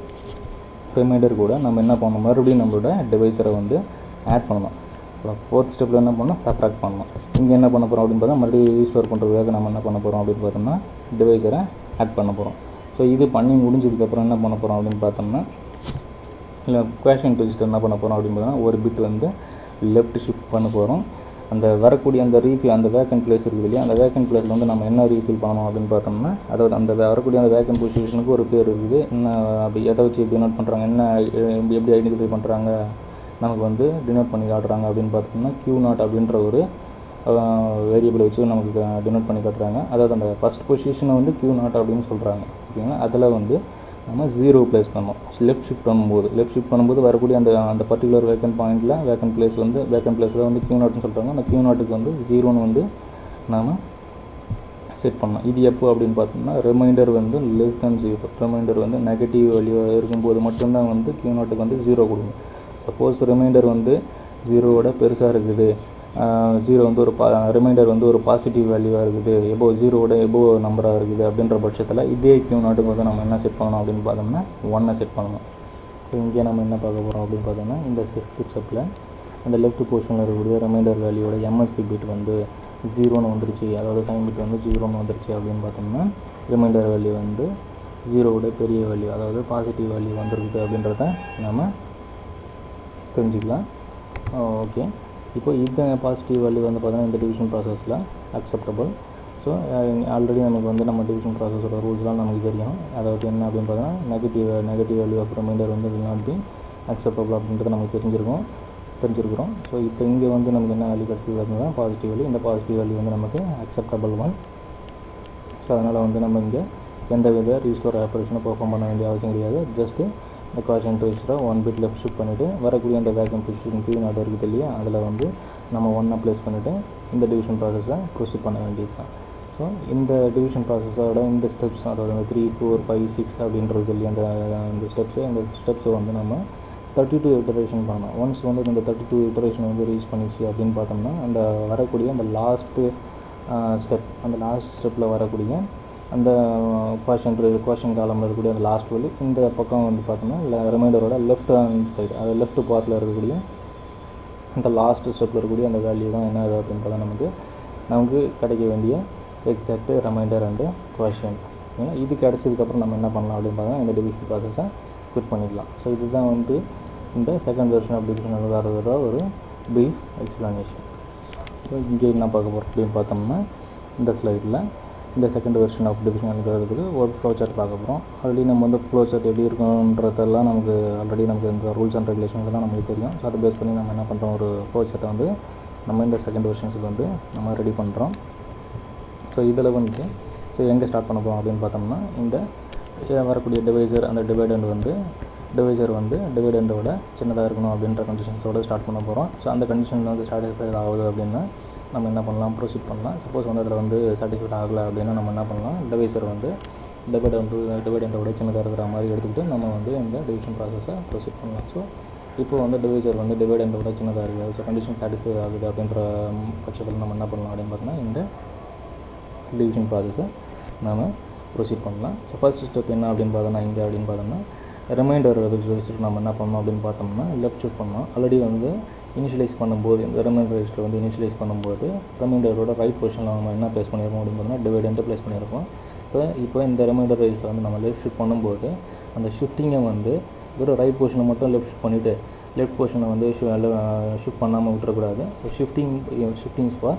ரிமைண்டர் கூட நம்ம என்ன பண்ணணும் மறுபடியும் நம்மளோட டிவைஸரை வந்து ஆட் பண்ணணும் அப்புறம் ஃபோர்த் ஸ்டெப்பில் என்ன பண்ணணும் சப்ராக்ட் பண்ணணும் இங்கே என்ன பண்ண போகிறோம் அப்படின்னு பார்த்தா மறுபடியும் ரீஸ்டோர் பண்ணுறதுக்காக நம்ம என்ன பண்ண போகிறோம் அப்படின்னு பார்த்தோம்னா டிவைஸரை ஆட் பண்ண போகிறோம் ஸோ இது பண்ணி முடிஞ்சதுக்கப்புறம் என்ன பண்ண போகிறோம் அப்படின்னு பார்த்தோம்னா இல்லை குவேஷன் ரெஜிஸ்டர் என்ன பண்ண போகிறோம் அப்படின்னு பார்த்தோம்னா ஒரு பிட் வந்து லெஃப்ட் ஷிஃப்ட் பண்ண போகிறோம் அந்த வரக்கூடிய அந்த ரீஃபில் அந்த வேக்கன்ட் பிளேஸ் இருக்குது இல்லையா அந்த வேக்கன்ட் பிளேஸில் வந்து நம்ம என்ன ரீஃபில் பண்ணணும் அப்படின்னு பார்த்தோம்னா அதாவது அந்த வரக்கூடிய அந்த வேக்கன்ட் பொசிஷனுக்கு ஒரு பேர் இருக்குது என்ன அப்படி எதை வச்சு டினோட் பண்ணுறாங்க என்ன எப்படி எப்படி ஐடென்டிஃபை பண்ணுறாங்க நமக்கு வந்து டினோட் பண்ணி காட்டுறாங்க அப்படின்னு பார்த்தோம்னா கியூ நாட் அப்படின்ற ஒரு வேரியபிளை வச்சு நமக்கு டினோட் பண்ணி காட்டுறாங்க அதாவது அந்த ஃபஸ்ட் பொசிஷனை வந்து கியூ நாட் அப்படின்னு சொல்கிறாங்க ஓகேங்களா அதில் வந்து நம்ம ஜீரோ ப்ளேஸ் பண்ணோம் லெஃப்ட் ஷிஃப்ட் பண்ணும்போது லெஃப்ட் ஷிஃப்ட் பண்ணும்போது வரக்கூடிய அந்த அந்த பர்டிகுலர் வேக்கன்ட் பாயிண்டில் வேக்கன்ட் பிளேஸ் வந்து வேக்கன்ட் பிளேஸில் வந்து கியூ நாட்னு சொல்கிறாங்க அந்த கியூ நாட்டுக்கு வந்து ஜீரோன்னு வந்து நாம் செட் பண்ணோம் இது எப்போ அப்படின்னு பார்த்தோம்னா ரிமைண்டர் வந்து லெஸ் தென் ஜீரோ ரிமைண்டர் வந்து நெகட்டிவ் வேல்யூ இருக்கும்போது மட்டும்தான் வந்து கியூ நாட்டுக்கு வந்து ஜீரோ கொடுங்க சப்போஸ் ரிமைண்டர் வந்து ஜீரோவோட பெருசாக இருக்குது ஜீரோ வந்து ஒரு பா ரிமைண்டர் வந்து ஒரு பாசிட்டிவ் வேல்யூவாக இருக்குது எபோ ஜீரோவோட எபோ நம்பராக இருக்குது அப்படின்ற பட்சத்தில் இதே கியூ நாட்டுக்கு வந்து நம்ம என்ன செட் பண்ணணும் அப்படின்னு பார்த்தோம்னா ஒன்னை செட் பண்ணணும் ஸோ இங்கே நம்ம என்ன பார்க்க போகிறோம் அப்படின்னு பார்த்தோம்னா இந்த சிக்ஸ்த்து ஸ்டெப்பில் அந்த லெஃப்ட் போர்ஷனில் இருக்கக்கூடிய ரிமைண்டர் வேல்யூவோட எம்எஸ்பி பிட் வந்து ஜீரோன்னு வந்துருச்சு அதாவது சைன் பிட் வந்து ஜீரோன்னு வந்துருச்சு அப்படின்னு பார்த்தோம்னா ரிமைண்டர் வேல்யூ வந்து ஜீரோவோட பெரிய வேல்யூ அதாவது பாசிட்டிவ் வேல்யூ வந்திருக்குது அப்படின்றத நம்ம தெரிஞ்சுக்கலாம் ஓகே இப்போ இந்த பாசிட்டிவ் வேல்யூ வந்து பார்த்தீங்கன்னா இந்த டிவிஷன் ப்ராசஸில் அக்செப்டபுள் ஸோ ஆல்ரெடி நமக்கு வந்து நம்ம டிவிஷன் ப்ராசஸோட ரூல்ஸ்லாம் நமக்கு தெரியும் அதாவது என்ன அப்படின்னு பார்த்தோன்னா negative negative value of remainder வந்து வில் நாட் பி அக்செப்டபுள் அப்படின்றது நமக்கு தெரிஞ்சிருக்கும் தெரிஞ்சிருக்கிறோம் ஸோ இப்போ இங்கே வந்து நமக்கு என்ன வேல்யூ கிடச்சிது அப்படின்னா பாசிட்டிவ் வேல்யூ இந்த பாசிட்டிவ் வேல்யூ வந்து நமக்கு அக்செப்டபுள் ஒன் ஸோ அதனால் வந்து நம்ம இங்கே எந்த வித ரீஸ்டோர் ஆப்ரேஷனும் பெர்ஃபார்ம் பண்ண வேண்டிய அவசியம் கிடையாது ஜஸ்ட்டு இந்த காஷன் ரெஜிஸ்டரை ஒன் பிட் லெஃப்ட் ஷிஃப்ட் பண்ணிவிட்டு வரக்கூடிய அந்த வேக்கம் பொசிஷன் கியூ நாட் இருக்குது இல்லையா அதில் வந்து நம்ம ஒன்றை ப்ளேஸ் பண்ணிவிட்டு இந்த டிவிஷன் ப்ராசஸை ப்ரொசீட் பண்ண வேண்டியது தான் ஸோ இந்த டிவிஷன் ப்ராசஸோட இந்த ஸ்டெப்ஸ் அதாவது அந்த த்ரீ ஃபோர் ஃபைவ் சிக்ஸ் அப்படின்றது இல்லையா அந்த இந்த ஸ்டெப்ஸு இந்த ஸ்டெப்ஸை வந்து நம்ம தேர்ட்டி டூ இட்டரேஷன் பண்ணணும் ஒன்ஸ் வந்து இந்த தேர்ட்டி டூ இட்டரேஷன் வந்து ரீச் பண்ணிடுச்சு அப்படின்னு பார்த்தோம்னா அந்த வரக்கூடிய அந்த லாஸ்ட்டு ஸ்டெப் அந்த லாஸ்ட் ஸ்டெப்பில் வரக்கூடிய அந்த குவாஷன் குவாஷன் காலமில் இருக்கக்கூடிய அந்த லாஸ்ட் வேல்யூ இந்த பக்கம் வந்து பார்த்தோம்னா ரிமைண்டரோட லெஃப்ட் ஹேண்ட் சைடு அது லெஃப்ட் பார்ட்டில் இருக்கக்கூடிய அந்த லாஸ்ட் ஸ்டெப்பில் இருக்கக்கூடிய அந்த வேல்யூ தான் என்ன ஆகுது அப்படின்னு பார்த்தா நமக்கு நமக்கு கிடைக்க வேண்டிய எக்ஸாக்ட் ரிமைண்டர் அண்டு குவாஷன் ஏன்னா இது கிடச்சதுக்கப்புறம் நம்ம என்ன பண்ணலாம் அப்படின்னு பார்த்தா இந்த டிவிஷன் ப்ராசஸை குவிட் பண்ணிடலாம் ஸோ இதுதான் வந்து இந்த செகண்ட் வெர்ஷன் ஆஃப் டிவிஷன் வரதோட ஒரு ப்ரீஃப் எக்ஸ்ப்ளனேஷன் ஸோ இங்கே என்ன பார்க்க போகிறோம் அப்படின்னு பார்த்தோம்னா இந்த ஸ்லைடில் இந்த செகண்ட் வெர்ஷன் ஆஃப் டிவிஷன் இருக்கிறதுக்கு ஒரு ஃப்ளோ சார்ட் பார்க்க போகிறோம் ஆல்ரெடி நம்ம வந்து ஃப்ளோ சார்ட் எப்படி இருக்குன்றதெல்லாம் நமக்கு ஆல்ரெடி நமக்கு இந்த ரூல்ஸ் அண்ட் ரெகுலேஷன்லாம் நமக்கு தெரியும் ஸோ அதை பேஸ் பண்ணி நம்ம என்ன பண்ணுறோம் ஒரு ஃப்ளோ சார்ட்டை வந்து நம்ம இந்த செகண்ட் வெர்ஷன்ஸுக்கு வந்து நம்ம ரெடி பண்ணுறோம் ஸோ இதில் வந்து ஸோ எங்கே ஸ்டார்ட் பண்ண போகிறோம் அப்படின்னு பார்த்தோம்னா இந்த இதில் வரக்கூடிய டிவைசர் அந்த டிவைடண்ட் வந்து டிவைசர் வந்து டிவைடண்டோட சின்னதாக இருக்கணும் அப்படின்ற கண்டிஷன்ஸோட ஸ்டார்ட் பண்ண போகிறோம் ஸோ அந்த கண்டிஷனில் வந்து சாட்டிஸ்ஃபைட் ஆகுது அப்படின்னா நம்ம என்ன பண்ணலாம் ப்ரொசீட் பண்ணலாம் சப்போஸ் வந்து அதில் வந்து சாட்டிஸ்ஃபைட் ஆகலை அப்படின்னா நம்ம என்ன பண்ணலாம் டிவைசர் வந்து டிவைடண்ட் டிவைடண்டோட சின்னதாக இருக்கிற மாதிரி எடுத்துக்கிட்டு நம்ம வந்து இந்த டிவிஷன் ப்ராசஸை ப்ரொசீட் பண்ணலாம் ஸோ இப்போ வந்து டிவைசர் வந்து டிவைடண்டோட சின்னதாக இருக்குது ஸோ கண்டிஷன் சாட்டிஸ்ஃபை ஆகுது அப்படின்ற பட்சத்தில் நம்ம என்ன பண்ணலாம் அப்படின்னு பார்த்தோம்னா இந்த டிவிஷன் ப்ராசஸை நாம் ப்ரொசீட் பண்ணலாம் ஸோ ஃபர்ஸ்ட் ஸ்டெப் என்ன அப்படின்னு பார்த்தோம்னா இங்கே அப்படின்னு பார்த்தோம்னா ரிமைண்டர் ரெஜிஸ்டர் நம்ம என்ன பண்ணோம் அப்படின்னு பார்த்தோம்னா லெஃப்ட் ஷிஃப்ட் பண்ணோம் ஆல்ரெடி வந்து இனிஷியலைஸ் பண்ணும்போது இந்த ரிமைண்டர் ரெஜிஸ்டர் வந்து இனிஷியலைஸ் பண்ணும்போது ரிமைண்டரோட ரைட் பொசிஷனில் நம்ம என்ன ப்ளேஸ் பண்ணியிருக்கோம் அப்படின்னு பார்த்தோம்னா டிவைடண்ட்டு ப்ளேஸ் பண்ணியிருக்கோம் ஸோ இப்போ இந்த ரிமைண்டர் ரெஜிஸ்டர் வந்து நம்ம லெஃப்ட் ஷிஃப்ட் பண்ணும்போது அந்த ஷிஃப்டிங்கை வந்து வெறும் ரைட் பொசிஷனை மட்டும் லெஃப்ட் ஷிஃப்ட் பண்ணிவிட்டு லெஃப்ட் பொசிஷனை வந்து ஷிஃப்ட் பண்ணாமல் விட்டுறக்கூடாது shifting shiftings for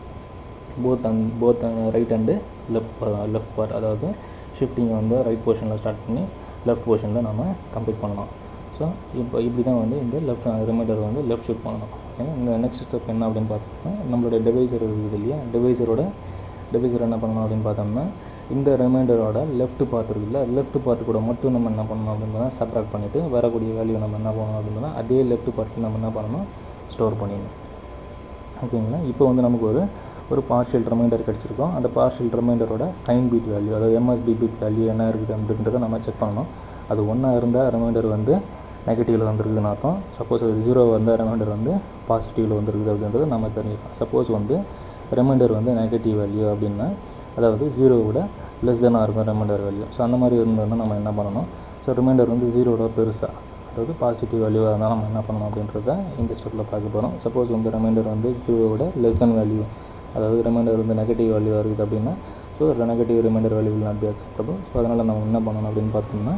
both and both right and left left part அதாவது ஷிஃப்டிங்கை வந்து ரைட் பொசிஷனில் ஸ்டார்ட் பண்ணி லெஃப்ட் பொசிஷனில் நம்ம கம்ப்ளீட் பண்ணணும் ஸோ இப்போ இப்படி தான் வந்து இந்த லெஃப்ட் ரிமைண்டர் வந்து லெஃப்ட் ஷிஃப்ட் பண்ணணும் ஏன்னா இந்த நெக்ஸ்ட் ஸ்டெப் என்ன அப்படின்னு பார்த்தோம்னா நம்மளோட டிவைசர் இருக்குது இல்லையா டிவைசரோட டிவைசர் என்ன பண்ணணும் அப்படின்னு பார்த்தோம்னா இந்த ரிமைண்டரோட லெஃப்ட் பார்ட் இருக்குல்ல லெஃப்ட் பார்ட் கூட மட்டும் நம்ம என்ன பண்ணணும் அப்படின்னா சப்ராக்ட் பண்ணிவிட்டு வரக்கூடிய வேல்யூ நம்ம என்ன பண்ணணும் அப்படின்னா அதே லெஃப்ட் பார்ட்டில் நம்ம என்ன பண்ணணும் ஸ்டோர் பண்ணிடணும் ஓகேங்களா இப்போ வந்து நமக்கு ஒரு ஒரு பார்ஷியல் ரிமைண்டர் கிடச்சிருக்கோம் அந்த பார்ஷியல் ரிமைண்டரோட சைன் பீட் வேல்யூ அதாவது எம்எஸ்பி பீட் வேல்யூ என்ன இருக்குது அப்படின்றத நம்ம செக் பண்ணணும் அது ஒன்றா இருந்தால் ரிமைண்டர் வந்து நெகட்டிவில் வந்துருக்குதுன்னு அர்த்தம் சப்போஸ் அது ஜீரோ வந்தால் ரிமைண்டர் வந்து பாசிட்டிவில் வந்துருக்குது அப்படின்றத நம்ம தெரிஞ்சுக்கலாம் சப்போஸ் வந்து ரிமைண்டர் வந்து நெகட்டிவ் வேல்யூ அப்படின்னா அதாவது ஜீரோவை விட லெஸ் தெனாக இருக்கும் ரிமைண்டர் வேல்யூ ஸோ அந்த மாதிரி இருந்ததுன்னா நம்ம என்ன பண்ணணும் ஸோ ரிமைண்டர் வந்து ஜீரோட பெருசாக அதாவது பாசிட்டிவ் வேல்யூவாக இருந்தால் நம்ம என்ன பண்ணணும் அப்படின்றத இந்த ஸ்டெப்பில் பார்க்க போகிறோம் சப்போஸ் வந்து ரிமைண்டர் வந்து ஜீரோவோட லெஸ் தென் வேல்யூ அதாவது ரிமைண்டர் வந்து நெகட்டிவ் வேல்யூவாக இருக்குது அப்படின்னா so negative remainder value will not be acceptable so அதனால் நம்ம என்ன பண்ணணும் அப்படின்னு பார்த்தோம்னா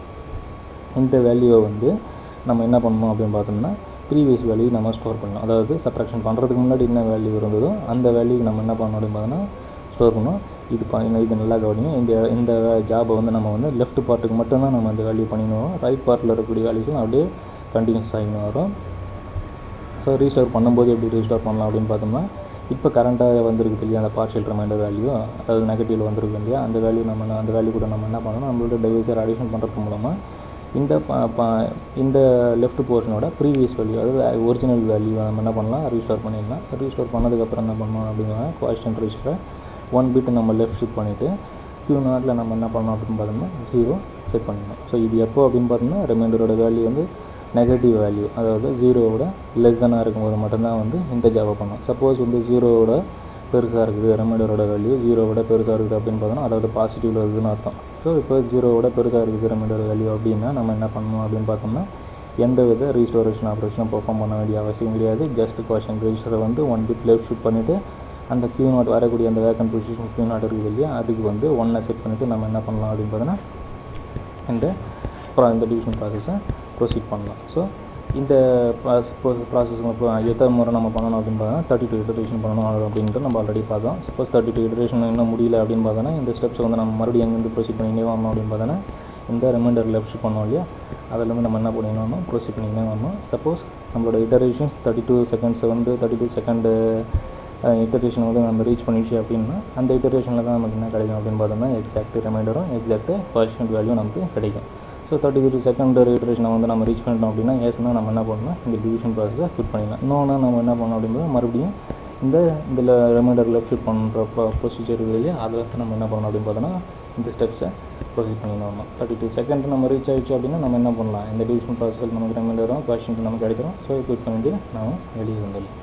இந்த வேல்யூவை வந்து நம்ம என்ன பண்ணணும் அப்படின்னு பார்த்தோம்னா ப்ரீவியஸ் வேல்யூ நம்ம ஸ்டோர் பண்ணணும் அதாவது சப்ராக்ஷன் பண்ணுறதுக்கு முன்னாடி என்ன வேல்யூ இருந்ததோ அந்த வேல்யூ நம்ம என்ன பண்ணணும் அப்படின்னு பார்த்தோம்னா ஸ்டோர் பண்ணணும் இது ப இது நல்லா கவனிங்க இந்த இந்த ஜாபை வந்து நம்ம வந்து லெஃப்ட் பார்ட்டுக்கு மட்டும்தான் நம்ம இந்த வேல்யூ பண்ணிக்கணும் ரைட் பார்ட்டில் இருக்கக்கூடிய வேல்யூஸும் அப்படியே கண்டினியூஸ் ஆகின்னு வரும் ஸோ ரீஸ்டோர் பண்ணும்போது எப்படி ரீஸ்டோர் பண்ணலாம் அப்படின்னு பார்த்தோம்னா இப்போ கரண்ட்டாக வந்திருக்கு இல்லையா அந்த பார்ஷியல் ரிமைண்டர் வேல்யூ அதாவது நெகட்டிவில் வந்திருக்கு இல்லையா அந்த வேல்யூ நம்ம அந்த வேல்யூ கூட நம்ம என்ன பண்ணணும் நம்மளோட டிவைஸர் அடிஷன் பண்ணுறது மூலமாக இந்த ப- ப- இந்த லெஃப்ட் போர்ஷனோட ப்ரீவியஸ் வேல்யூ அதாவது ஒரிஜினல் வேல்யூ நம்ம என்ன பண்ணலாம் ரீஸ்டோர் பண்ணிடலாம் ரீஸ்டோர் பண்ணதுக்கப்புறம் என்ன பண்ணணும் அப்படின்னா கொஸ்டின் ரீஸ்டரை ஒன் பிட் நம்ம லெஃப்ட் ஷிஃப்ட் பண்ணிவிட்டு கியூ நாட்டில் நம்ம என்ன பண்ணணும் அப்படின்னு பார்த்தோம்னா ஜீரோ செட் பண்ணிடணும் ஸோ இது எப்போ அப்படின்னு பார்த்தோம்னா ரிமைண்டரோட வேல்யூ வந்து நெகட்டிவ் வேல்யூ அதாவது ஜீரோவோட லெஸ்ஸனாக இருக்கும்போது மட்டும்தான் வந்து இந்த ஜாபை பண்ணணும் சப்போஸ் வந்து ஜீரோவோட பெருசாக இருக்குது ரிமைண்டரோட வேல்யூ ஜீரோவோட பெருசாக இருக்குது அப்படின்னு பார்த்தோம்னா அதாவது பாசிட்டிவில் இருக்குதுன்னு அர்த்தம் ஸோ இப்போ ஜீரோவோட பெருசாக இருக்குது ரிமைண்டர் வேல்யூ அப்படின்னா நம்ம என்ன பண்ணணும் அப்படின்னு பார்த்தோம்னா எந்த வித ரீஸ்டோரேஷன் ஆப்ரேஷனும் பெர்ஃபார்ம் பண்ண வேண்டிய அவசியம் கிடையாது ஜஸ்ட் கொஷன் ரெஜிஸ்டரை வந்து ஒன் பிட் லெஃப்ட் ஷிஃப்ட் பண்ணிவிட்டு அந்த கியூ நாட் வரக்கூடிய அந்த வேக்கன் பொசிஷன் கியூ நாட் இருக்குது இல்லையா அதுக்கு வந்து ஒன்னை செட் பண்ணிவிட்டு நம்ம என்ன பண்ணலாம் அப்படின்னு பார்த்தோன்னா இந்த அப்புறம் இந்த டிவிஷன் ப்ராசஸை ப்ரொசீட் பண்ணலாம் ஸோ இந்த ப்ராசஸ் இப்போ எத்தனை முறை நம்ம பண்ணணும் அப்படின்னு பார்த்தா தேர்ட்டி டூ இட்டரேஷன் பண்ணணும் அப்படின்ட்டு நம்ம ஆல்ரெடி பார்த்தோம் சப்போஸ் தேர்ட்டி டூ இட்டரேஷன் இன்னும் முடியல அப்படின்னு பார்த்தோன்னா இந்த ஸ்டெப்ஸ் வந்து நம்ம மறுபடியும் எங்கேருந்து ப்ரொசீட் பண்ணினே வரணும் அப்படின்னு பார்த்தோன்னா இந்த ரிமைண்டர் லெஃப்ட் பண்ணோம் இல்லையா அதிலேருந்து நம்ம என்ன பண்ணினே வரணும் ப்ரொசீட் பண்ணினே வரணும் சப்போஸ் நம்மளோட இட்டரேஷன்ஸ் தேர்ட்டி டூ செகண்ட்ஸ் வந்து தேர்ட்டி டூ செகண்டு இட்டரேஷன் வந்து நம்ம ரீச் பண்ணிடுச்சு அப்படின்னா அந்த இட்டரேஷனில் தான் நமக்கு என்ன கிடைக்கும் அப்படின்னு பார்த்தோம்னா எக்ஸாக்ட் ரிமைண்டரும் எக்ஸாக்ட் கொஷின் வேல்யூ நமக்கு கிடைக்கும் ஸோ தேர்ட்டி த்ரீ செகண்ட் இட்டரேஷனை வந்து நம்ம ரீச் பண்ணிட்டோம் அப்படின்னா ஏசுனா நம்ம என்ன பண்ணணும் இந்த டிவிஷன் ப்ராசஸை ஃபிட் பண்ணிடலாம் இன்னொன்று நம்ம என்ன பண்ணணும் அப்படின்றது மறுபடியும் இந்த இதில் ரிமைண்டர் லெஃப்ட் ஷிஃப்ட் பண்ணுற ப்ரொசீஜர் இருக்குது இல்லையா அதை வந்து நம்ம என்ன பண்ணணும் அப்படின்னு பார்த்தோன்னா இந்த ஸ்டெப்ஸை ப்ரொசீட் பண்ணிடணும் தேர்ட்டி டூ செகண்ட் நம்ம ரீச் ஆகிடுச்சு அப்படின்னா நம்ம என்ன பண்ணலாம் இந்த டிவிஷன் ப்ராசஸில் நமக்கு ரிமைண்டரும் கொஷின் நமக்கு கிடைச்சிரும் ஸோ குவிட் பண்ணிட்டு நாம வெளியே வந்துடலாம்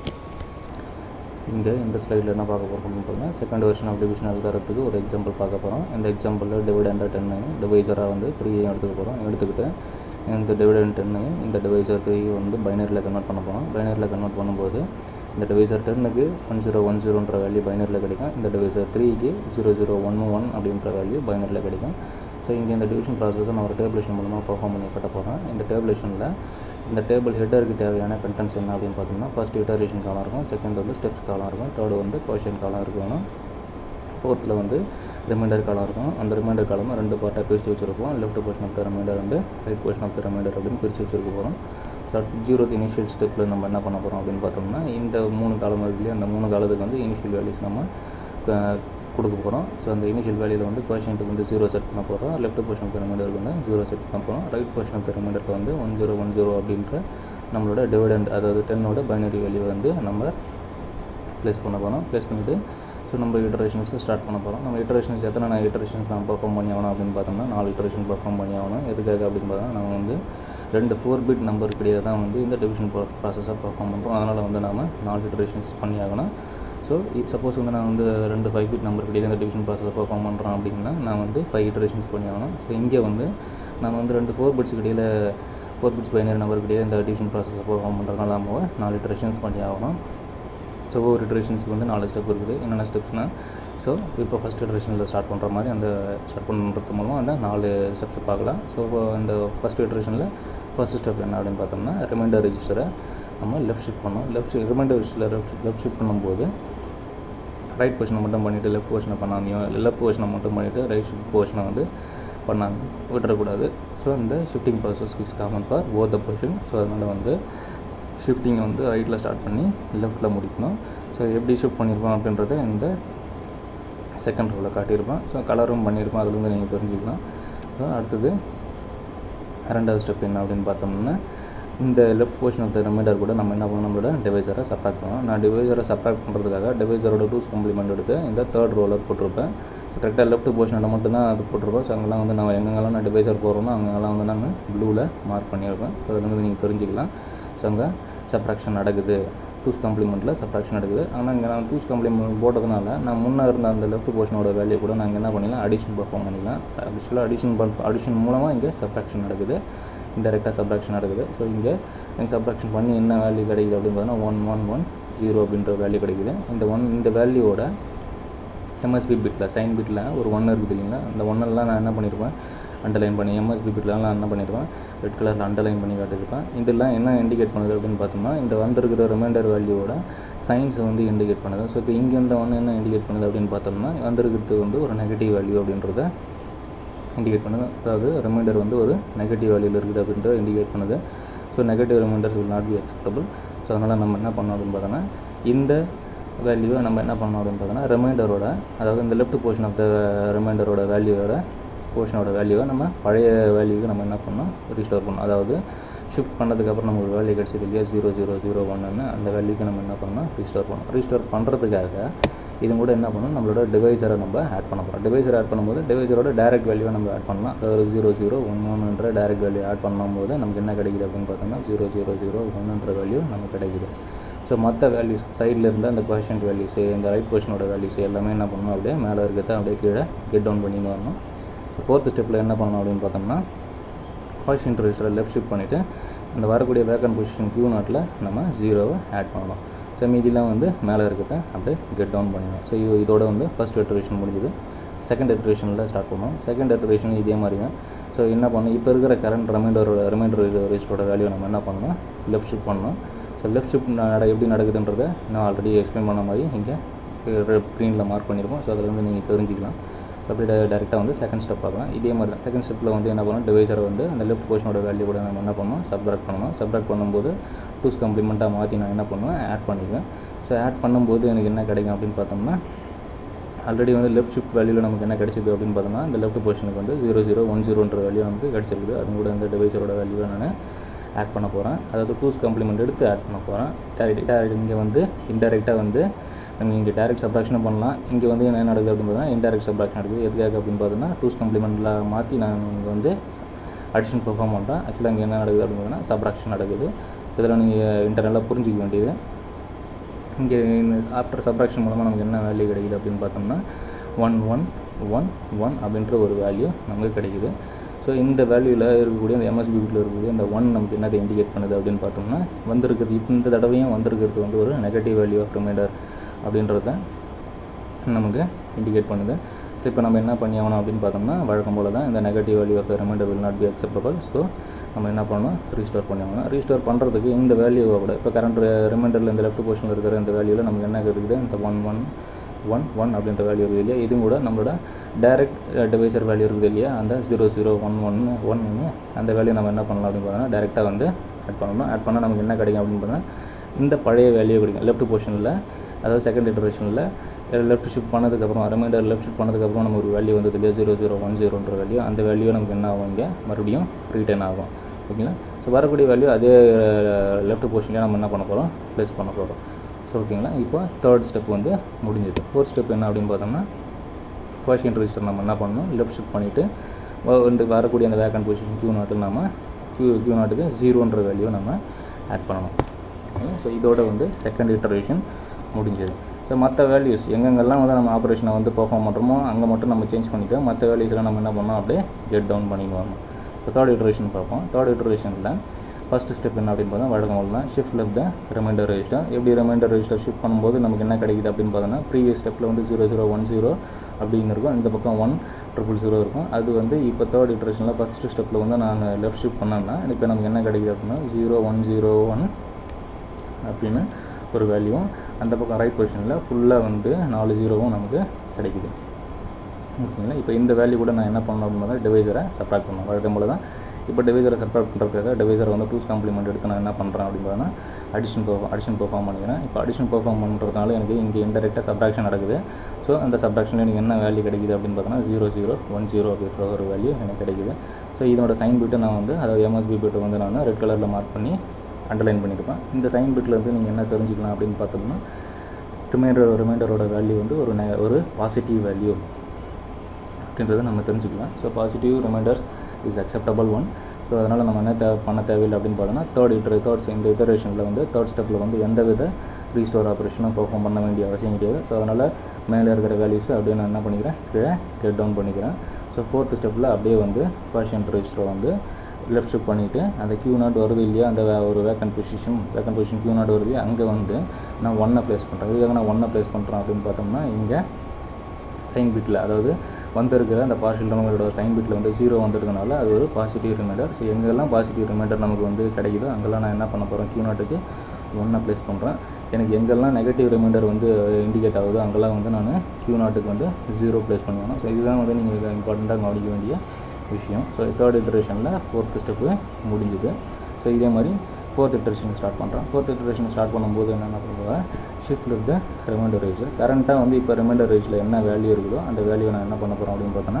இங்கே இந்த ஸ்லைடில் என்ன பார்க்க போகிறோம் அப்படின்னு பார்த்தீங்கன்னா செகண்ட் வெர்ஷன் ஆஃப் டிவிஷன் எழுதுறதுக்கு ஒரு எக்ஸாம்பிள் பார்க்க போகிறோம் இந்த எக்ஸாம்பிளில் டிவைடண்ட் டென்னு டிவைசராக வந்து த்ரீயை எடுத்துக்க போகிறோம் எடுத்துக்கிட்டு இந்த டிவைடண்ட் டென்னையும் இந்த டிவைசர் த்ரீ வந்து பைனரியில் கன்வெர்ட் பண்ண போகிறோம் பைனரியில் கன்வெர்ட் பண்ணும்போது இந்த டிவைசர் டென்னுக்கு ஒன் ஜீரோ ஒன் ஜீரோன்ற வேல்யூ பைனரியில் கிடைக்கும் இந்த டிவைசர் த்ரீக்கு ஜீரோ ஜீரோ ஒன் ஒன் அப்படின்ற வேல்யூ பைனரியில் கிடைக்கும் ஸோ இங்கே இந்த டிவிஷன் ப்ராசஸை நான் ஒரு டேபிளேஷன் மூலமாக பர்ஃபார்ம் பண்ணி கட்ட போகிறேன் இந்த டேபிளேஷனில் இந்த டேபிள் ஹெட்டருக்கு தேவையான கண்டென்ட்ஸ் என்ன அப்படின்னு பார்த்தோம்னா ஃபஸ்ட் இட்டரேஷன் காலம் இருக்கும் செகண்ட் வந்து ஸ்டெப்ஸ் காலம் இருக்கும் தேர்டு வந்து கொஷின் காலம் இருக்கணும் ஃபோர்த்தில் வந்து ரிமைண்டர் காலம் இருக்கும் அந்த ரிமைண்டர் காலமாக ரெண்டு பார்ட்டாக பிரித்து வச்சுருப்போம் left portion of the remainder வந்து right portion of the remainder அப்படின்னு பிரித்து வச்சுருக்க போகிறோம் ஸோ அடுத்து ஜீரோத் இனிஷியல் ஸ்டெப்பில் நம்ம என்ன பண்ண போகிறோம் அப்படின்னு பார்த்தோம்னா இந்த மூணு காலம் இருக்கு இல்லையா அந்த மூணு காலத்துக்கு வந்து இனிஷியல் வேல்யூஸ் நம்ம அஹ், கொடுக்க போகிறோம் ஸோ அந்த இனிஷியல் வேல்யூவில் வந்து கொஷனுக்கு வந்து ஜீரோ செட் பண்ண போகிறோம் லெஃப்ட் போர்ஷன் ஆஃப் த ரிமைண்டருக்கு வந்து ஜீரோ செட் பண்ண போகிறோம் ரைட் போர்ஷன் ஆஃப் த ரிமைண்டருக்கு வந்து ஒன் ஜீரோ ஒன் ஜீரோ அப்படின்ற நம்மளோட டிவிடெண்ட் அதாவது டென்னோட பைனரி வேல்யூ வந்து நம்ம ப்ளேஸ் பண்ண போகிறோம் ப்ளேஸ் பண்ணிவிட்டு ஸோ நம்ம இட்டரேஷன்ஸை ஸ்டார்ட் பண்ண போகிறோம் நம்ம இட்டரேஷன்ஸ் எத்தனை நான் இட்டரேஷன்ஸ் நான் பர்ஃபார்ம் பண்ணி ஆகணும் அப்படின்னு பார்த்தோம்னா நாலு இட்டரேஷன் பர்ஃபார்ம் பண்ணி ஆகணும் எதுக்காக அப்படின்னு பார்த்தா நம்ம வந்து ரெண்டு ஃபோர் பிட் நம்பருக்கு இடையே தான் வந்து இந்த டிவிஷன் ப்ராசஸாக பர்ஃபார்ம் பண்ணுறோம் அதனால் வந்து நாம் நாலு இட்டரேஷன்ஸ் பண்ணி ஆகணும் ஸோ சப்போஸ் வந்து நான் வந்து ரெண்டு ஃபைவ் பிட் நம்பருக்கு இடையே இந்த டிவிஷன் ப்ராசஸை பர்ஃபார்ம் பண்ணுறேன் அப்படின்னா நான் வந்து ஃபைவ் இட்டரேஷன்ஸ் பண்ணி ஆகணும் ஸோ இங்கே வந்து நம்ம வந்து ரெண்டு ஃபோர் பிட்ஸுக்கு இடையில் ஃபோர் பிட்ஸ் பைனரி நம்பருக்கு இடையே இந்த டிவிஷன் ப்ராசஸை பர்ஃபார்ம் பண்ணுறதுனால நம்ம நாலு இட்டரேஷன்ஸ் பண்ணி ஆகணும் ஸோ ஒவ்வொரு இட்ரேஷன்ஸுக்கு வந்து நாலு ஸ்டெப் இருக்குது என்னென்ன ஸ்டெப்ஸ்னால் ஸோ இப்போ ஃபஸ்ட் இட்ரேஷனில் ஸ்டார்ட் பண்ணுற மாதிரி அந்த ஸ்டார்ட் பண்ணுறது மூலமாக அந்த நாலு ஸ்டெப்ஸ் பார்க்கலாம் ஸோ அந்த ஃபஸ்ட் இட்ரேஷனில் ஃபஸ்ட் ஸ்டெப் என்ன அப்படின்னு பார்த்தோம்னா ரிமைண்டர் ரெஜிஸ்டரை நம்ம லெஃப்ட் ஷிஃப்ட் பண்ணோம் லெஃப்ட் ரிமைண்டர் ரெஜிஸ்டரில் லெஃப்ட் லெஃப்ட் ஷிஃப்ட் பண்ணும்போது ரைட் பொசிஷனை மட்டும் பண்ணிவிட்டு லெஃப்ட் பொசிஷனை பண்ணாமையோ லெஃப்ட் பொசிஷனை மட்டும் பண்ணிவிட்டு ரைட் ஷிஃப்ட் பொசிஷனை வந்து பண்ணாங்க விட்டுறக்கூடாது ஸோ இந்த shifting process is common for both the position so அதனால் வந்து ஷிஃப்டிங்கை வந்து ரைட்டில் ஸ்டார்ட் பண்ணி லெஃப்ட்டில் முடிக்கணும் ஸோ எப்படி ஷிஃப்ட் பண்ணியிருக்கோம் அப்படின்றத இந்த செகண்ட் ரோவில் காட்டியிருப்பேன் ஸோ கலரும் பண்ணியிருப்பேன் அதுலேருந்து நீங்கள் தெரிஞ்சுக்கலாம் ஸோ அடுத்தது ரெண்டாவது ஸ்டெப் என்ன அப்படின்னு பார்த்தோம்னா இந்த left portion of the remainder கூட நம்ம என்ன பண்ணணும் நம்மளோட டிவைசரை சப்ராக்ட் பண்ணணும் நான் டிவைசரை சப்ராக்ட் பண்ணுறதுக்காக டிவைசரோட டூஸ் காம்ப்ளிமெண்ட் எடுத்து இந்த தேர்ட் ரோலர் போட்டிருப்பேன் ஸோ கரெக்டாக லெஃப்ட் போர்ஷனில் மட்டும்தான் அது போட்டிருப்போம் ஸோ அங்கெல்லாம் வந்து நான் எங்கெங்கெல்லாம் நான் டிவைசர் போடுறோமோ அங்கெல்லாம் வந்து நாங்கள் ப்ளூவில் மார்க் பண்ணியிருப்பேன் ஸோ அதில் வந்து நீங்கள் தெரிஞ்சுக்கலாம் ஸோ அங்கே சப்ராக்ஷன் நடக்குது டூஸ் காம்ப்ளிமெண்ட்டில் சப்ராக்ஷன் நடக்குது ஆனால் இங்கே நான் டூஸ் காம்ப்ளிமெண்ட் போட்டதுனால நான் முன்னே இருந்த அந்த லெஃப்ட் போர்ஷனோட வேல்யூ கூட நாங்கள் என்ன பண்ணிக்கலாம் அடிஷன் பர்ஃபார்ம் பண்ணிக்கலாம் ஆக்சுவலாக அடிஷன் அடிஷன் மூலமாக இங்கே சப்ராக்ஷன் நடக்குது இன்டெரக்டாக சப்ராக்ஷன் நடக்குது ஸோ இங்கே எனக்கு சப்ராக்ஷன் பண்ணி என்ன வேல்யூ கிடைக்குது அப்படின்னு பார்த்தீங்கன்னா ஒன் ஒன் ஒன் ஜீரோ அப்படின்ற வேல்யூ கிடைக்குது இந்த ஒன் இந்த வேல்யூவோட எம்எஸ்பி பிட்டில் சைன் பிட்டில் ஒரு ஒன் இருக்குது இல்லைங்களா அந்த ஒன்னெல்லாம் நான் என்ன பண்ணியிருப்பேன் அண்டர்லைன் பண்ணி எம்எஸ்பி பிட்லாம் நான் என்ன பண்ணியிருப்பேன் ரெட் கலரில் அண்டர்லைன் பண்ணி காட்டியிருப்பேன் இதெல்லாம் என்ன இண்டிகேட் பண்ணுது அப்படின்னு பார்த்தோம்னா இந்த வந்திருக்கிற ரிமைண்டர் வேல்யூவோட சயின்ஸை வந்து இண்டிகேட் பண்ணுது ஸோ இப்போ இங்கே இந்த ஒன்று என்ன இண்டிகேட் பண்ணுது அப்படின்னு பார்த்தோம்னா வந்திருக்கிறது வந்து ஒரு நெகட்டிவ் வேல்யூ அப்படின்றத இண்டிகேட் பண்ணுது அதாவது ரிமைண்டர் வந்து ஒரு நெகட்டிவ் வேல்யூவில் இருக்குது அப்படின்றத இண்டிகேட் பண்ணுது so negative remainders will not be acceptable so அதனால் நம்ம என்ன பண்ணோம் அப்படின்னு பார்த்தோன்னா இந்த வேல்யூவை நம்ம என்ன பண்ணோம் அப்படின்னு பார்த்தோன்னா ரிமைண்டரோட அதாவது இந்த லெஃப்ட் போர்ஷன் ஆஃப் த ரிமைண்டரோட வேல்யூவோட போர்ஷனோட வேல்யூவை நம்ம பழைய வேல்யூக்கு நம்ம என்ன பண்ணோம் ரீஸ்டோர் பண்ணோம் அதாவது ஷிஃப்ட் பண்ணதுக்கப்புறம் நமக்கு ஒரு வேல்யூ கிடச்சிது இல்லையா ஜீரோ ஜீரோ ஜீரோ ஒன்றுன்னு அந்த வேல்யூக்கு நம்ம என்ன பண்ணோம் ரீஸ்டோர் பண்ணோம் ரீஸ்டோர் பண்ணுறதுக்காக இது கூட என்ன பண்ணணும் நம்மளோட டிவைசரை நம்ம ஆட் பண்ண போகிறோம் டிவைசர் ஆட் பண்ணும்போது டிவைசரோட டேரக்ட் வேல்யூவை நம்ம ஆட் பண்ணலாம் அதாவது ஜீரோ ஜீரோ ஒன் ஒன்றுன்ற டேரக்ட் வேல்யூ ஆட் பண்ணும்போது நமக்கு என்ன கிடைக்குது அப்படின்னு பார்த்தோம்னா ஜீரோ ஜீரோ ஜீரோ ஒன்றுன்ற வேல்யூ நமக்கு கிடைக்குது ஸோ மற்ற வேல்யூஸ் சைடில் இருந்த அந்த கொஷன் வேல்யூஸு இந்த ரைட் கொஷனோட வேல்யூஸ் எல்லாமே என்ன பண்ணணும் அப்படியே மேலே இருக்கிறத அப்படியே கீழே கெட் டவுன் பண்ணின்னு வரணும் ஃபோர்த்து ஸ்டெப்பில் என்ன பண்ணணும் அப்படின்னு பார்த்தோம்னா ஃபர்ஸ்ட் இன்டர்வியூஸில் லெஃப்ட் ஷிஃப்ட் பண்ணிவிட்டு அந்த வரக்கூடிய வேக்கன் பொசிஷன் கியூ நாட்டில் நம்ம ஜீரோவை ஆட் பண்ணணும் ஸோ மீதிலாம் வந்து மேலே இருக்கிறத அப்படியே கெட் டவுன் பண்ணணும் ஸோ இது இதோட வந்து ஃபஸ்ட் இட்டரேஷன் முடிஞ்சுது செகண்ட் இட்டரேஷனில் ஸ்டார்ட் பண்ணோம் செகண்ட் இட்டரேஷன் இதே மாதிரி தான் ஸோ என்ன பண்ணணும் இப்போ இருக்கிற கரண்ட் ரிமைண்டரோட ரிமைண்டர் ரிஜிஸ்டரோட வேல்யூ நம்ம என்ன பண்ணணும் லெஃப்ட் ஷிஃப்ட் பண்ணணும் ஸோ லெஃப்ட் ஷிஃப்ட் நட எப்படி நடக்குதுன்றதை நான் ஆல்ரெடி எக்ஸ்பிளைன் பண்ண மாதிரி இங்கே ஸ்க்ரீனில் மார்க் பண்ணியிருப்போம் ஸோ அதில் வந்து நீங்கள் தெரிஞ்சுக்கலாம் ஸோ அப்படி டேரெக்டாக வந்து செகண்ட் ஸ்டெப் பார்க்கலாம் இதே மாதிரி தான் செகண்ட் ஸ்டெப்பில் வந்து என்ன பண்ணணும் டிவைசரை வந்து அந்த லெஃப்ட் போர்ஷனோட வேல்யூ கூட நம்ம என்ன பண்ணணும் சப்ராக்ட் பண்ணணும் சப்ராக்ட் பண்ணும்போது டூஸ் கம்ப்ளிமெண்ட்டாக மாற்றி நான் என்ன பண்ணுவேன் ஆட் பண்ணிக்குவேன் ஸோ ஆட் பண்ணும்போது எனக்கு என்ன கிடைக்கும் அப்படின்னு பார்த்தோம்னா ஆல்ரெடி வந்து லெஃப்ட் ஷிஃப்ட் வேல்யூவில் நமக்கு என்ன கிடைச்சிது அப்படின்னு பார்த்தோம்னா இந்த லெஃப்ட் பொசிஷனுக்கு வந்து ஜீரோ ஜீரோ ஒன் ஜீரோன்ற வேல்யூ நமக்கு கிடச்சிருக்குது அது கூட இந்த டிவைஸரோட வேல்யூவை நான் ஆட் பண்ண போகிறேன் அதாவது டூஸ் காம்ப்ளிமெண்ட் எடுத்து ஆட் பண்ண போகிறேன் டேரக்ட் டேரக்ட் இங்கே வந்து இன்டெரக்டாக வந்து நம்ம இங்கே டேரக்ட் சப்ராக்ஷனும் பண்ணலாம் இங்கே வந்து என்ன நடக்குது அப்படின்னு பார்த்தீங்கன்னா இன்டெரக்ட் சப்ராக்ஷன் நடக்குது எதுக்காக அப்படின்னு பார்த்தோன்னா டூஸ் காம்ப்ளிமெண்ட்டில் மாற்றி நான் இங்கே வந்து அடிஷன் பெர்ஃபார்ம் பண்ணுறேன் ஆக்சுவலாக இங்கே என்ன நடக்குது அப்படின்னு பார்த்தீங்கன்னா சப்ராக்ஷன் நடக்குது இதில் நீங்கள் இன்டர்னலாக புரிஞ்சிக்க வேண்டியது இங்கே இந்த ஆஃப்டர் சப்ராக்ஷன் மூலமாக நமக்கு என்ன வேல்யூ கிடைக்குது அப்படின்னு பார்த்தோம்னா ஒன் ஒன் ஒன் ஒன் அப்படின்ற ஒரு வேல்யூ நமக்கு கிடைக்குது ஸோ இந்த வேல்யூவில் இருக்கக்கூடிய இந்த எம்எஸ்பி வீட்டில் இருக்கக்கூடிய இந்த ஒன் நமக்கு என்னதை இண்டிகேட் பண்ணுது அப்படின்னு பார்த்தோம்னா வந்திருக்கிறது இந்த தடவையும் வந்திருக்கிறது வந்து ஒரு நெகட்டிவ் வேல்யூ ஆஃப் ரிமைண்டர் அப்படின்றத நமக்கு இண்டிகேட் பண்ணுது ஸோ இப்போ நம்ம என்ன பண்ணி ஆகணும் அப்படின்னு பார்த்தோம்னா வழக்கம் போல் தான் இந்த negative value of remainder will not be acceptable so நம்ம என்ன பண்ணணும் ரீஸ்டோர் பண்ணி ஆகணும் ரீஸ்டோர் பண்ணுறதுக்கு இந்த வேல்யூவை விட இப்போ கரண்ட் ரிமைண்டரில் இந்த லெஃப்ட் போர்ஷனில் இருக்கிற இந்த வேல்யூவில் நமக்கு என்ன இருக்குது இந்த ஒன் ஒன் ஒன் ஒன் அப்படின்ற வேல்யூ இருக்குது இல்லையா இதுவும் கூட நம்மளோட டைரக்ட் டிவைசர் வேல்யூ இருக்குது இல்லையா அந்த zero zero one one one அந்த வேல்யூ நம்ம என்ன பண்ணலாம் அப்படின்னு பார்த்தோம்னா டேரெக்டாக வந்து ஆட் பண்ணணும் ஆட் பண்ணால் நமக்கு என்ன கிடைக்கும் அப்படின்னு பார்த்தோம்னா இந்த பழைய வேல்யூ கிடைக்கும் லெஃப்ட் போர்ஷனில் அதாவது செகண்ட் இட்டரேஷனில் லெஃப்ட் ஷிஃப்ட் பண்ணதுக்கப்புறம் ரிமைண்டர் லெஃப்ட் ஷிஃப்ட் பண்ணதுக்கப்புறம் நம்ம ஒரு வேல்யூ வந்தது இல்லையா ஜீரோ ஜீரோ ஒன் ஜீரோன்ற வேல்யூ அந்த வேல்யூ நமக்கு என்ன ஆகும் இங்கே மறுபடியும் ரிட்டர்ன் ஆகும் ஓகேங்களா ஸோ வரக்கூடிய வேல்யூ அதே லெஃப்ட் போர்ஷன்லேயே நம்ம என்ன பண்ண போகிறோம் ப்ளேஸ் பண்ண போகிறோம் ஸோ ஓகேங்களா இப்போ தேர்ட் ஸ்டெப் வந்து முடிஞ்சது ஃபோர்த் ஸ்டெப் என்ன அப்படின்னு பார்த்தோம்னா கொஷின் ரிஜிஸ்டர் நம்ம என்ன பண்ணணும் லெஃப்ட் ஷிஃப்ட் பண்ணிவிட்டு வந்து வரக்கூடிய அந்த வேக்கன் பொசிஷன் கியூ நாட்டுக்கு நம்ம கியூ கியூ நாட்டுக்கு ஜீரோன்ற வேல்யூ நம்ம ஆட் பண்ணணும் ஸோ இதோட வந்து செகண்ட் இட்டரேஷன் முடிஞ்சது ஸோ மற்ற வேல்யூஸ் எங்கெங்கெல்லாம் வந்து நம்ம ஆப்ரேஷனை வந்து பெர்ஃபார்ம் பண்ணுறோமோ அங்கே மட்டும் நம்ம சேஞ்ச் பண்ணிக்கலாம் மற்ற வேல்யூஸ்லாம் நம்ம என்ன பண்ணோம் அப்படியே கெட் டவுன் பண்ணிட்டு வரணும் இப்போ தேர்ட் இட்டரேஷன் பார்ப்போம் தேர்ட் இட்டரேஷனில் ஃபஸ்ட்டு ஸ்டெப் என்ன அப்படின்னு பார்த்தா வழக்கம் போல் தான் ஷிஃப்ட் லெஃப்ட் தான் ரிமைண்டர் ரெஜிஸ்டர் எப்படி ரிமைண்டர் ரெஜிஸ்டர் ஷிஃப்ட் பண்ணும்போது நமக்கு என்ன கிடைக்குது அப்படின்னு பார்த்தோன்னா ப்ரீவியஸ் ஸ்டெப்பில் வந்து ஜீரோ ஜீரோ ஒன் ஜீரோ அப்படின்னு இருக்கும் இந்த பக்கம் ஒன் ட்ரிபிள் ஜீரோ இருக்கும் அது வந்து இப்போ தேர்ட் இட்டரேஷனில் ஃபஸ்ட்டு ஸ்டெப்பில் வந்து நான் லெஃப்ட் ஷிஃப்ட் பண்ணேன்னா இப்போ நமக்கு என்ன கிடைக்குது அப்படின்னா ஜீரோ ஒன் ஜீரோ ஒன் அப்படின்னு ஒரு வேல்யூவும் அந்த பக்கம் ரைட் பொசிஷனில் ஃபுல்லாக வந்து நாலு ஜீரோவும் நமக்கு கிடைக்குது ஓகேங்களா இப்போ இந்த வேல்யூ கூட நான் என்ன பண்ணணும் அப்படின்னா டிவைசரை சப்ராக்ட் பண்ணணும் வழக்கம் போல தான் இப்போ டிவைசரை சப்ராக்ட் பண்ணுறதுக்காக டிவைசரை வந்து டூஸ் காம்ப்ளிமெண்ட் எடுத்து நான் என்ன பண்ணுறேன் அப்படின்னு பார்த்தா அடிஷன் பெர்ஃபார்ம் அடிஷன் பெர்ஃபார்ம் பண்ணிக்கிறேன் இப்போ அடிஷன் பெர்ஃபார்ம் பண்ணுறதுனால எனக்கு இங்கே இன்டெரக்டாக சப்ராக்ஷன் நடக்குது ஸோ அந்த சப்ராக்ஷனில் எனக்கு என்ன வேல்யூ கிடைக்குது அப்படின்னு பார்த்தோன்னா ஜீரோ ஜீரோ ஒன் ஜீரோ அப்படின்ற ஒரு வேல்யூ எனக்கு கிடைக்குது ஸோ இதனோட சைன் பிட்டு நான் வந்து அதாவது எம்எஸ்பி பிட்டை வந்து நான் ரெட் கலரில் மார்க் பண்ணி அண்டர்லைன் பண்ணியிருப்பேன் இந்த சைன் பிட்டில் வந்து நீங்கள் என்ன தெரிஞ்சுக்கலாம் அப்படின்னு பார்த்தோம்னா ரிமைண்டர் ரிமைண்டரோட வேல்யூ வந்து ஒரு நெ ஒரு பாசிட்டிவ் வேல்யூ அப்படின்றத நம்ம தெரிஞ்சுக்கலாம் so positive remainders is acceptable one so அதனால் நம்ம என்ன தேவை பண்ண தேவையில்லை அப்படின்னு பார்த்தோன்னா தேர்ட் இட்டர் தேர்ட் இந்த இட்டரேஷனில் வந்து தேர்ட் ஸ்டெப்பில் வந்து எந்த வித ரீஸ்டோர் ஆப்ரேஷனும் பெர்ஃபார்ம் பண்ண வேண்டிய அவசியம் கிடையாது ஸோ அதனால் மேலே இருக்கிற வேல்யூஸ் அப்படியே நான் என்ன பண்ணிக்கிறேன் கீழே கெட் டவுன் பண்ணிக்கிறேன் ஸோ ஃபோர்த் ஸ்டெப்பில் அப்படியே வந்து பர்ஷன் ரெஜிஸ்டரை வந்து லெஃப்ட் ஷிஃப்ட் பண்ணிவிட்டு அந்த கியூ நாட் வருது இல்லையா அந்த வே- ஒரு vacant position vacant position Q naught வருது அங்கே வந்து நான் ஒன்னை ப்ளேஸ் பண்ணுறேன் இதுக்காக நான் ஒன்னை ப்ளேஸ் பண்ணுறேன் அப்படின்னு பார்த்தோம்னா இங்கே சைன் பிட்டில் அதாவது வந்திருக்கிற அந்த பார்ஷியல் ரிமைண்டரோட சைன் பிட்டில் வந்து ஜீரோ வந்திருக்கனால அது ஒரு பாசிட்டிவ் ரிமைண்டர் ஸோ எங்கெல்லாம் பாசிட்டிவ் ரிமைண்டர் நமக்கு வந்து கிடைக்குதோ அங்கெல்லாம் நான் என்ன பண்ண போகிறேன் கியூ நாட்டுக்கு ஒன்றை ப்ளேஸ் பண்ணுறேன் எனக்கு எங்கெல்லாம் நெகட்டிவ் ரிமைண்டர் வந்து இண்டிகேட் ஆகுதோ அங்கெல்லாம் வந்து நான் கியூ நாட்டுக்கு வந்து ஜீரோ ப்ளேஸ் பண்ணிக்கணும் ஸோ இதுதான் வந்து நீங்கள் இம்பார்ட்டண்ட்டாக கவனிக்க வேண்டிய விஷயம் ஸோ தேர்ட் இட்டரேஷனில் ஃபோர்த் ஸ்டெப்பு முடிஞ்சுது ஸோ இதே மாதிரி ஃபோர்த் இட்டரேஷன் ஸ்டார்ட் பண்ணுறேன் ஃபோர்த் இட்டரேஷன் ஸ்டார்ட் பண்ணும்போது என்னென்ன பண்ணுவேன் shift with the remainder reg கரண்ட்டாக வந்து இப்போ ரிமைண்டர் ரேஜில் என்ன வேல்யூ இருக்குதோ அந்த வேல்யூ நான் என்ன பண்ண போகிறேன் அப்படின்னு பார்த்தோன்னா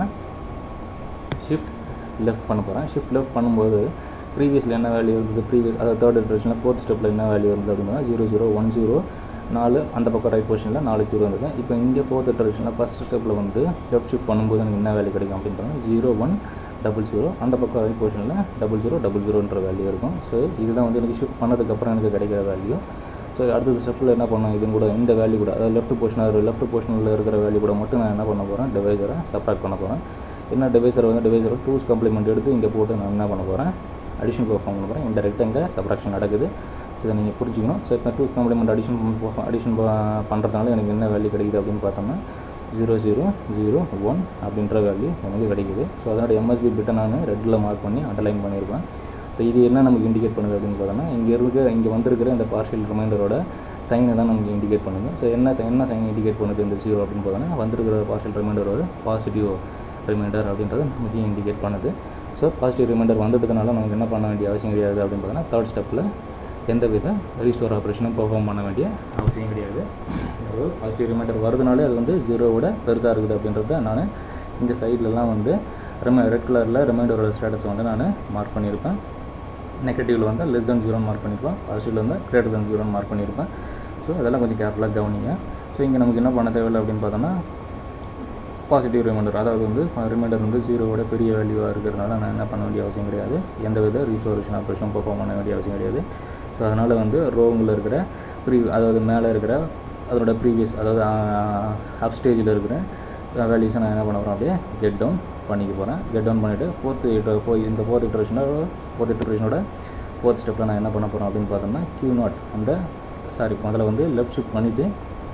ஷிஃப்ட் லெஃப்ட் பண்ண போகிறேன் ஷிஃப்ட் லெஃப்ட் பண்ணும்போது ப்ரீவியஸில் என்ன வேல்யூ இருந்தது ப்ரீவியஸ் அதாவது தேர்ட் இட்டரேஷனில் ஃபோர்த் ஸ்டெப்பில் என்ன வேல்யூ இருந்தது அப்படின்னா ஜீரோ ஜீரோ ஒன் ஜீரோ நாலு அந்த பக்கம் ரைட் பொசிஷனில் நாலு ஜீரோ இருந்தது இப்போ இங்கே ஃபோர்த் இட்டரேஷனில் ஃபஸ்ட் ஸ்டெப்பில் வந்து லெஃப்ட் ஷிஃப்ட் பண்ணும்போது எனக்கு என்ன வேல்யூ கிடைக்கும் அப்படின்னு பார்த்தா ஜீரோ ஒன் டபுள் ஜீரோ அந்த பக்கம் ரைட் பொசிஷனில் டபுள் ஜீரோ டபுள் ஜீரோன்ற வேல்யூ இருக்கும் ஸோ இதுதான் வந்து எனக்கு ஷிஃப்ட் பண்ணதுக்கப்புறம் எனக்கு கிடைக்கிற வேல்யூ ஸோ அடுத்த ஸ்டெப்பில் என்ன பண்ணணும் இது கூட இந்த வேல்யூ கூட அதாவது லெஃப்ட் போர்ஷனில் லெஃப்ட் போர்ஷனில் இருக்கிற வேல்யூ கூட மட்டும் நான் என்ன பண்ண போகிறேன் டிவைசரை சப்ராக்ட் பண்ண போகிறேன் என்ன டிவைசர் வந்து டிவைசர் டூஸ் கம்ப்ளிமெண்ட் எடுத்து இங்கே போட்டு நான் என்ன பண்ண போகிறேன் அடிஷன் பெர்ஃபார்ம் பண்ண போகிறேன் இன்டெரக்டாக இங்கே சப்ராக்ஷன் நடக்குது இதை நீங்கள் புரிஞ்சுக்கணும் ஸோ இப்போ டூஸ் கம்ப்ளிமெண்ட் அடிஷன் அடிஷன் பண்ணுறதுனால எனக்கு என்ன வேல்யூ கிடைக்குது அப்படின்னு பார்த்தோம்னா ஜீரோ ஜீரோ ஜீரோ ஒன் அப்படின்ற வேல்யூ எனக்கு கிடைக்குது ஸோ அதனோட எம்எஸ்பி பிட்டை நான் ரெட்டில் மார்க் பண்ணி அண்டர்லைன் பண்ணியிருப்பேன் ஸோ இது என்ன நமக்கு இண்டிகேட் பண்ணுது அப்படின்னு பார்த்தோம்னா இங்கே இருக்க இங்கே வந்திருக்கிற இந்த பார்ஷியல் ரிமைண்டரோட சைனை தான் நமக்கு இண்டிகேட் பண்ணுது ஸோ என்ன sign- என்ன சைன் இண்டிகேட் பண்ணுது இந்த ஜீரோ அப்படின்னு பார்த்தோம்னா வந்திருக்கிற பார்ஷியல் ரிமைண்டரோட பாசிட்டிவ் ரிமைண்டர் அப்படின்றது நமக்கு இண்டிகேட் பண்ணுது ஸோ பாசிட்டிவ் ரிமைண்டர் வந்ததுனால நமக்கு என்ன பண்ண வேண்டிய அவசியம் கிடையாது அப்படின்னு பார்த்தோம்னா தேர்ட் ஸ்டெப்பில் எந்த வித ரீஸ்டோர் ஆப்ரேஷனும் பெர்ஃபார்ம் பண்ண வேண்டிய அவசியம் கிடையாது அதாவது பாசிட்டிவ் ரிமைண்டர் வருதுனாலே அது வந்து ஜீரோவோட பெருசாக இருக்குது அப்படின்றத நான் இந்த சைட்லலாம் வந்து ரிமை ரெட் கலரில் ரிமைண்டரோட ஸ்டேட்டஸை வந்து நான் மார்க் பண்ணியிருப்பேன் நெகட்டிவில் வந்து லெஸ் than ஜீரோன்னு மார்க் பண்ணியிருப்பேன் பாசிட்டிவில் வந்து கிரேட்டர் than ஜீரோன்னு மார்க் பண்ணியிருப்பேன் ஸோ அதெல்லாம் கொஞ்சம் கேர்ஃபுல்லாக கவனிங்க ஸோ இங்கே நமக்கு என்ன பண்ண தேவையில்லை அப்படின்னு பார்த்தோன்னா பாசிட்டிவ் ரிமைண்டர் அதாவது வந்து ரிமைண்டர் வந்து ஜீரோவோட பெரிய வேல்யூவாக இருக்கிறதுனால நான் என்ன பண்ண வேண்டிய அவசியம் கிடையாது எந்த வித ரீஸ்டோரேஷன் ஆப்ரேஷன் பெர்ஃபார்ம் பண்ண வேண்டிய அவசியம் கிடையாது ஸோ அதனால் வந்து ரோங்கில் இருக்கிற ப்ரீ அதாவது மேலே இருக்கிற அதோட ப்ரீவியஸ் அதாவது அப் ஸ்டேஜில் இருக்கிற வேல்யூஸை நான் என்ன பண்ண போகிறேன் அப்படியே கெட் டவுன் பண்ணிக்க போகிறேன் கெட் டவுன் பண்ணிவிட்டு ஃபோர்த்து போய் இந்த ஃபோர்த் இட்டரேஷனோட ஃபோர்த் இட்டரேஷனோட ஃபோர்த் ஸ்டெப்பில் நான் என்ன பண்ண போகிறேன் அப்படின்னு பார்த்தோம்னா கியூ நாட் அந்த சாரி முதல்ல வந்து லெஃப்ட் ஷிஃப்ட் பண்ணிவிட்டு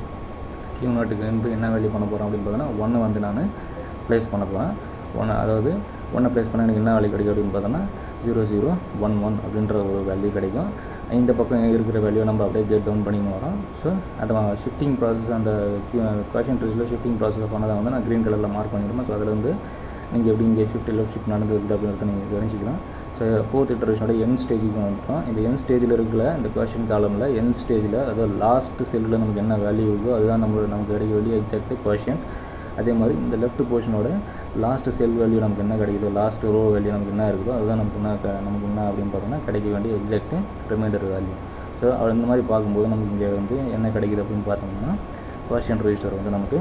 கியூ நாட்டுக்கு வந்து என்ன வேல்யூ பண்ண போகிறோம் அப்படின்னு பார்த்தோன்னா ஒன்று வந்து நான் ப்ளேஸ் பண்ண போகிறேன் ஒன்று அதாவது ஒன்றை ப்ளேஸ் பண்ண எனக்கு என்ன வேல்யூ கிடைக்கும் அப்படின்னு பார்த்தோன்னா ஜீரோ ஜீரோ ஒன் ஒன் அப்படின்ற ஒரு வேல்யூ கிடைக்கும் இந்த பக்கம் இருக்கிற வேல்யூ நம்ம அப்படியே கெட் டவுன் பண்ணின்னு வரோம் ஸோ அந்த ஷிஃப்டிங் ப்ராசஸ் அந்த கொஷின் ட்ரீஸில் ஷிஃப்டிங் ப்ராசஸ் பண்ணதை வந்து நான் க்ரீன் கலரில் மார்க் பண்ணிடுறோம் ஸோ அதில் வந்து நீங்கள் எப்படி இங்கே ஷிஃப்ட் லெஃப்ட் ஷிஃப்ட் நடந்துருக்குது அப்படின்றத நீங்கள் தெரிஞ்சுக்கலாம் ஸோ ஃபோர்த் இட்டரேஷனோட என் ஸ்டேஜுக்கு வந்துட்டோம் இந்த என் ஸ்டேஜில் இருக்கிற இந்த கொஷின் காலமில் என் ஸ்டேஜில் அதாவது லாஸ்ட் செல்லில் நமக்கு என்ன வேல்யூ இருக்கோ அதுதான் நம்ம நமக்கு கிடைக்க வேண்டிய எக்ஸாக்ட் கொஷின் அதே மாதிரி இந்த லெஃப்ட் போர்ஷனோட லாஸ்ட் செல் வேல்யூ நமக்கு என்ன கிடைக்குதோ லாஸ்ட் ரோ வேல்யூ நமக்கு என்ன இருக்குதோ அதுதான் நமக்கு என்ன க- நமக்கு என்ன அப்படின்னு பார்த்தோம்னா கிடைக்க வேண்டிய எக்ஸாக்ட் ரிமைண்டர் வேல்யூ ஸோ இந்த மாதிரி பார்க்கும்போது நமக்கு இங்கே வந்து என்ன கிடைக்குது அப்படின்னு பார்த்தோம்னா கொஷின் ரெஜிஸ்டர் வந்து நமக்கு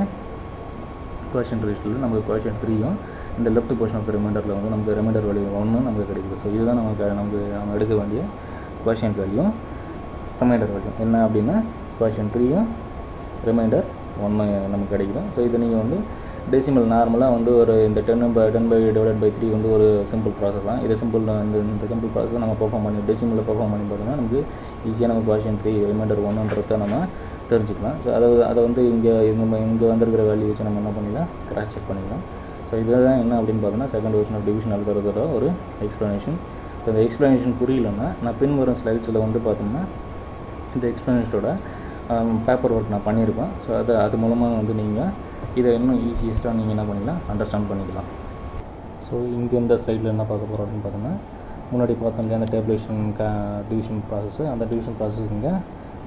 கொஷின் ரெஜிஸ்டரில் நமக்கு கொஷின் த்ரீயும் இந்த லெஃப்ட் போர்ஷன் ஆஃப் ரிமைண்டரில் வந்து நமக்கு ரிமைண்டர் வேல்யூ ஒன்றும் நமக்கு கிடைக்குது ஸோ இதுதான் நமக்கு நமக்கு நம்ம எடுக்க வேண்டிய கொஷின் வேல்யூ ரிமைண்டர் வேல்யூ என்ன அப்படின்னா கொஷின் த்ரீயும் ரிமைண்டர் ஒன்று நமக்கு கிடைக்கும் ஸோ இது நீங்கள் வந்து டெசிமல் நார்மலாக வந்து ஒரு இந்த ten by ten by divide by three வந்து ஒரு சிம்பிள் ப்ராசஸ் தான் இது சிம்பிள் இந்த இந்த சிம்பிள் ப்ராசஸ் நம்ம பெர்ஃபார்ம் பண்ணி டெசிமலில் பெர்ஃபார்ம் பண்ணி பார்த்தோம்னா நமக்கு ஈஸியாக நம்ம கொஷின் த்ரீ ரிமைண்டர் ஒன்றுன்றத நம்ம தெரிஞ்சுக்கலாம் ஸோ அதை அதை வந்து இங்கே இந்த இங்கே வந்திருக்கிற வேல்யூ வச்சு நம்ம என்ன பண்ணிக்கலாம் கிராஸ் செக் பண்ணிக்கலாம் ஸோ இதுதான் என்ன அப்படின்னு பார்த்தோம்னா செகண்ட் வெர்ஷன் ஆஃப் டிவிஷன் எழுதுறதோட ஒரு எக்ஸ்ப்ளனேஷன் ஸோ இந்த எக்ஸ்ப்ளனேஷன் புரியலன்னா நான் பின்வரும் ஸ்லைட்ஸில் வந்து பார்த்தோம்னா இந்த எக்ஸ்ப்ளனேஷனோட பேப்பர் ஒர்க் நான் பண்ணியிருப்பேன் ஸோ அது அது மூலமாக வந்து நீங்கள் இதை இன்னும் ஈஸியஸ்ட்டாக நீங்கள் என்ன பண்ணிக்கலாம் அண்டர்ஸ்டாண்ட் பண்ணிக்கலாம் ஸோ இங்கே இந்த ஸ்லைடில் என்ன பார்க்க போகிறோம் அப்படின்னு பார்த்தோம்னா முன்னாடி பார்த்தோம் இல்லையா அந்த டேபிளேஷன் க டிவிஷன் ப்ராசஸ் அந்த டிவிஷன் ப்ராசஸ் இங்கே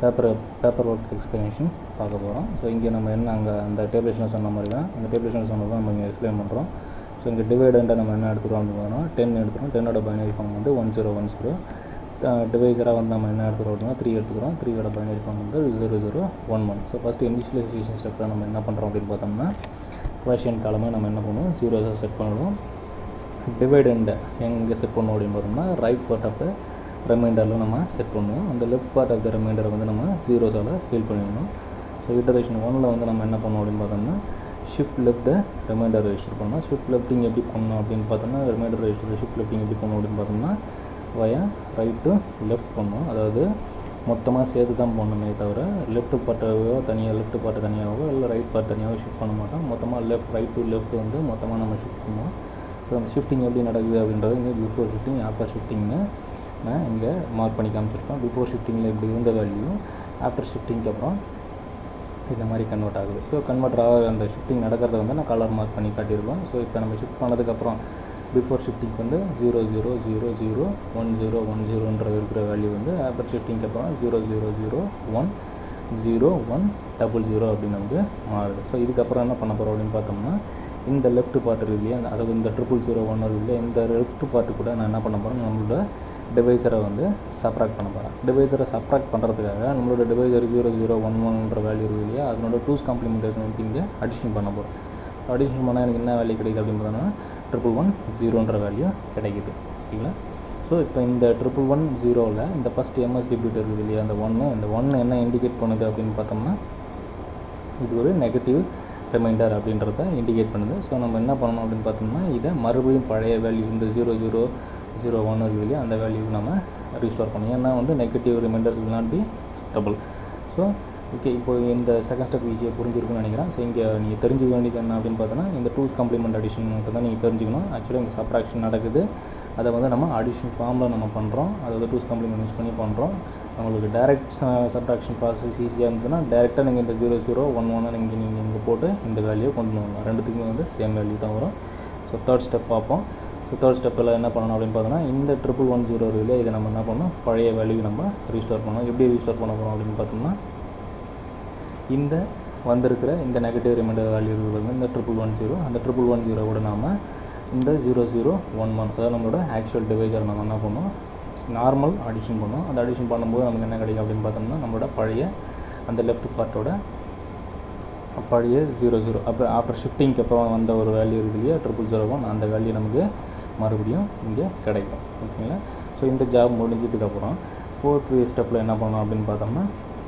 பேப்பர் பேப்பர் ஒர்க் எக்ஸ்ப்ளனேஷன் பார்க்க போகிறோம் ஸோ இங்கே நம்ம என்ன அங்கே அந்த டேபிளேஷனில் சொன்ன மாதிரி தான் அந்த டேபிளேஷனில் சொன்னது நம்ம இங்கே எக்ஸ்பிளைன் பண்ணுறோம் ஸோ இங்கே டிவைடண்ட்டை நம்ம என்ன எடுத்துக்கிறோம் அப்படின்னு பார்த்தோம்னா டென் எடுத்துக்கிறோம் டென்னோட பைனரி ஃபார்ம் வந்து ஒன் ஜீரோ ஒன் ஜீரோ டிவைசராக வந்து நம்ம என்ன எடுத்துக்கிறோம் அப்படின்னா த்ரீ எடுத்துக்கிறோம் த்ரீயோட பைனரி ஃபார்ம் வந்து zero zero one one so first initialisation ஸ்டெப்பில் நம்ம என்ன பண்ணுறோம் அப்படின்னு பார்த்தோம்னா குவேஷன் காலமாக நம்ம என்ன பண்ணுவோம் ஜீரோஸாக செட் பண்ணுவோம் டிவைடண்டை எங்கே செட் பண்ணுவோம் அப்படின்னு பார்த்தோம்னா ரைட் பார்ட் ஆஃப் த ரிமைண்டரில் நம்ம செட் பண்ணுவோம் அந்த லெஃப்ட் பார்ட் ஆஃப் த ரிமைண்டரை வந்து நம்ம ஜீரோஸால் ஃபில் பண்ணிடணும் ஸோ இட்டரேஷன் ஒனில் வந்து நம்ம என்ன பண்ணோம் அப்படின்னு பார்த்தோம்னா ஷிஃப்ட் லெஃப்ட் ரிமைண்டர் ரெஜிஸ்டர் பண்ணோம் ஷிஃப்ட் லெஃப்டிங் எப்படி பண்ணணும் அப்படின்னு பார்த்தோம்னா ரிமைண்டர் ரெஜிஸ்டர் ஷிஃப்ட் லெஃப்டிங் எப்படி பண்ணணும் அப்படின்னு பார்த்தோம்னா வயா ரைட் டு லெஃப்ட் பண்ணோம் அதாவது மொத்தமாக சேர்த்து தான் போடணுமே தவிர லெஃப்ட் பார்ட்டாவோ தனியாக லெஃப்ட் பார்ட்டை தனியாகவோ இல்லை ரைட் பார்ட் தனியாகவோ ஷிஃப்ட் பண்ண மாட்டோம் மொத்தமாக லெஃப்ட் ரைட் டு லெஃப்ட் வந்து மொத்தமாக நம்ம ஷிஃப்ட் பண்ணுவோம் ஸோ அந்த ஷிஃப்டிங் எப்படி நடக்குது அப்படின்றது இங்கே பிஃபோர் ஷிஃப்டிங் ஆஃப்டர் ஷிஃப்டிங்னு நான் இங்கே மார்க் பண்ணி காமிச்சிருக்கேன் பிஃபோர் ஷிஃப்டிங்கில் இப்படி இருந்த வேல்யூ ஆஃப்டர் ஷிஃப்டிங்க்கு அப்புறம் இந்த மாதிரி கன்வெர்ட் ஆகுது ஸோ கன்வெர்ட் ஆக அந்த ஷிஃப்டிங் நடக்கிறத வந்து நான் கலர் மார்க் பண்ணி காட்டியிருக்கோம் ஸோ இப்போ நம்ம ஷிஃப்ட் பண்ணதுக்கப்புறம் பிஃபோர் ஷிஃப்டிங் வந்து zero zero zero zero one zero one ஜீரோன்ற இருக்கிற வேல்யூ வந்து ஆஃப்டர் ஷிஃப்டிங்க்கு அப்புறம் zero zero zero one zero one double zero அப்படின்னு வந்து மாறுது ஸோ இதுக்கப்புறம் என்ன பண்ண போகிறோம் அப்படின்னு பார்த்தோம்னா இந்த லெஃப்ட் பார்ட் இருக்கு இல்லையா அதாவது இந்த ட்ரிபிள் ஜீரோ ஒன் இருக்கு இல்லையா இந்த லெஃப்ட் பார்ட்டு கூட நான் என்ன பண்ண போகிறேன் நம்மளோட டிவைசரை வந்து சப்ராக்ட் பண்ண போகிறேன் டிவைசரை சப்ராக்ட் பண்ணுறதுக்காக நம்மளோட டிவைசர் ஜீரோ ஜீரோ ஒன் ஒன்ன்ற வேல்யூ இருக்குது இல்லையா அதனோட டூஸ் காம்ப்ளிமெண்ட் வந்து இங்கே அடிஷன் பண்ண போகிறோம் அடிஷன் பண்ணால் எனக்கு என்ன வேல்யூ கிடைக்குது அப்படின்னு பார்த்தோன்னா ட்ரிபிள் ஒன் ஜீரோன்ற வேல்யூ கிடைக்குது ஓகேங்களா ஸோ இப்போ இந்த ட்ரிபிள் ஒன் ஜீரோவில் இந்த ஃபஸ்ட் எம்எஸ்டி பிட் இருக்குது இல்லையா அந்த ஒன்று இந்த ஒன்று என்ன இண்டிகேட் பண்ணுது அப்படின்னு பார்த்தோம்னா இது ஒரு நெகட்டிவ் ரிமைண்டர் அப்படின்றத இண்டிகேட் பண்ணுது ஸோ நம்ம என்ன பண்ணணும் அப்படின்னு பார்த்தோம்னா இதை மறுபடியும் பழைய வேல்யூ இந்த ஜீரோ ஜீரோ ஜீரோ ஒன் இருக்குது இல்லையா அந்த வேல்யூ நம்ம ரீஸ்டோர் பண்ணணும் ஏன்னா வந்து negative remainder will not be acceptable so okay இப்போ இந்த செகண்ட் ஸ்டெப் ஈஸியாக புரிஞ்சிருக்குன்னு நினைக்கிறேன் ஸோ இங்கே நீங்கள் தெரிஞ்சுக்க வேண்டியது என்ன அப்படின்னு பார்த்தோன்னா இந்த டூஸ் காம்ப்ளிமெண்ட் அடிஷன் மட்டும் தான் நீங்கள் தெரிஞ்சுக்கணும் ஆக்சுவலாக இங்கே சப்ராக்ஷன் நடக்குது அதை வந்து நம்ம அடிஷன் ஃபார்மில் நம்ம பண்ணுறோம் அதாவது டூஸ் காம்ப்ளிமெண்ட் யூஸ் பண்ணி பண்ணுறோம் நம்மளுக்கு டேரெக்ட் சப்ராக்ஷன் ப்ராசஸ் ஈஸியாக இருந்ததுன்னா டேரெக்டாக நீங்கள் இந்த ஜீரோ ஜீரோ ஒன் ஒன்று நீங்கள் நீங்கள் இங்கே போட்டு இந்த வேல்யூ கொண்டு வரலாம் ரெண்டுத்துக்குமே வந்து சேம் வேல்யூ தான் வரும் ஸோ தேர்ட் ஸ்டெப் பார்ப்போம் ஸோ தேர்ட் ஸ்டெப்பில் என்ன பண்ணணும் அப்படின்னு பார்த்தோன்னா இந்த ட்ரிபிள் ஒன் ஜீரோ இருக்குது இதை நம்ம என்ன பண்ணணும் பழைய வேல்யூ நம்ம ரீஸ்டோர் பண்ணணும் எப்படி ரீஸ்டோர் பண்ண போகிறோம் அப்படின்னு பார்த்தோம்னா இந்த வந்திருக்கிற இந்த நெகட்டிவ் ரிமைண்டர் வேல்யூ இருக்குது இந்த ட்ரிபிள் ஒன் ஜீரோ அந்த ட்ரிபிள் ஒன் ஜீரோ கூட நாம் இந்த ஜீரோ ஜீரோ ஒன் ஒன் அதாவது நம்மளோட ஆக்சுவல் டிவைசர் நம்ம என்ன பண்ணோம் நார்மல் அடிஷன் பண்ணோம் அந்த அடிஷன் பண்ணும்போது நமக்கு என்ன கிடைக்கும் அப்படின்னு பார்த்தோம்னா நம்மளோட பழைய அந்த லெஃப்ட் பார்ட்டோட பழைய ஜீரோ ஜீரோ அப்போ ஆஃப்டர் ஷிஃப்டிங்க்கு அப்புறம் வந்த ஒரு வேல்யூ இருக்கு இல்லையா ட்ரிபிள் ஜீரோ ஒன் அந்த வேல்யூ நமக்கு மறுபடியும் இங்கே கிடைக்கும் ஓகேங்களா ஸோ இந்த ஜாப் முடிஞ்சதுக்கப்புறம் ஃபோர்த் ஸ்டெப்பில் என்ன பண்ணணும் அப்படின்னு பார்த்தோம்னா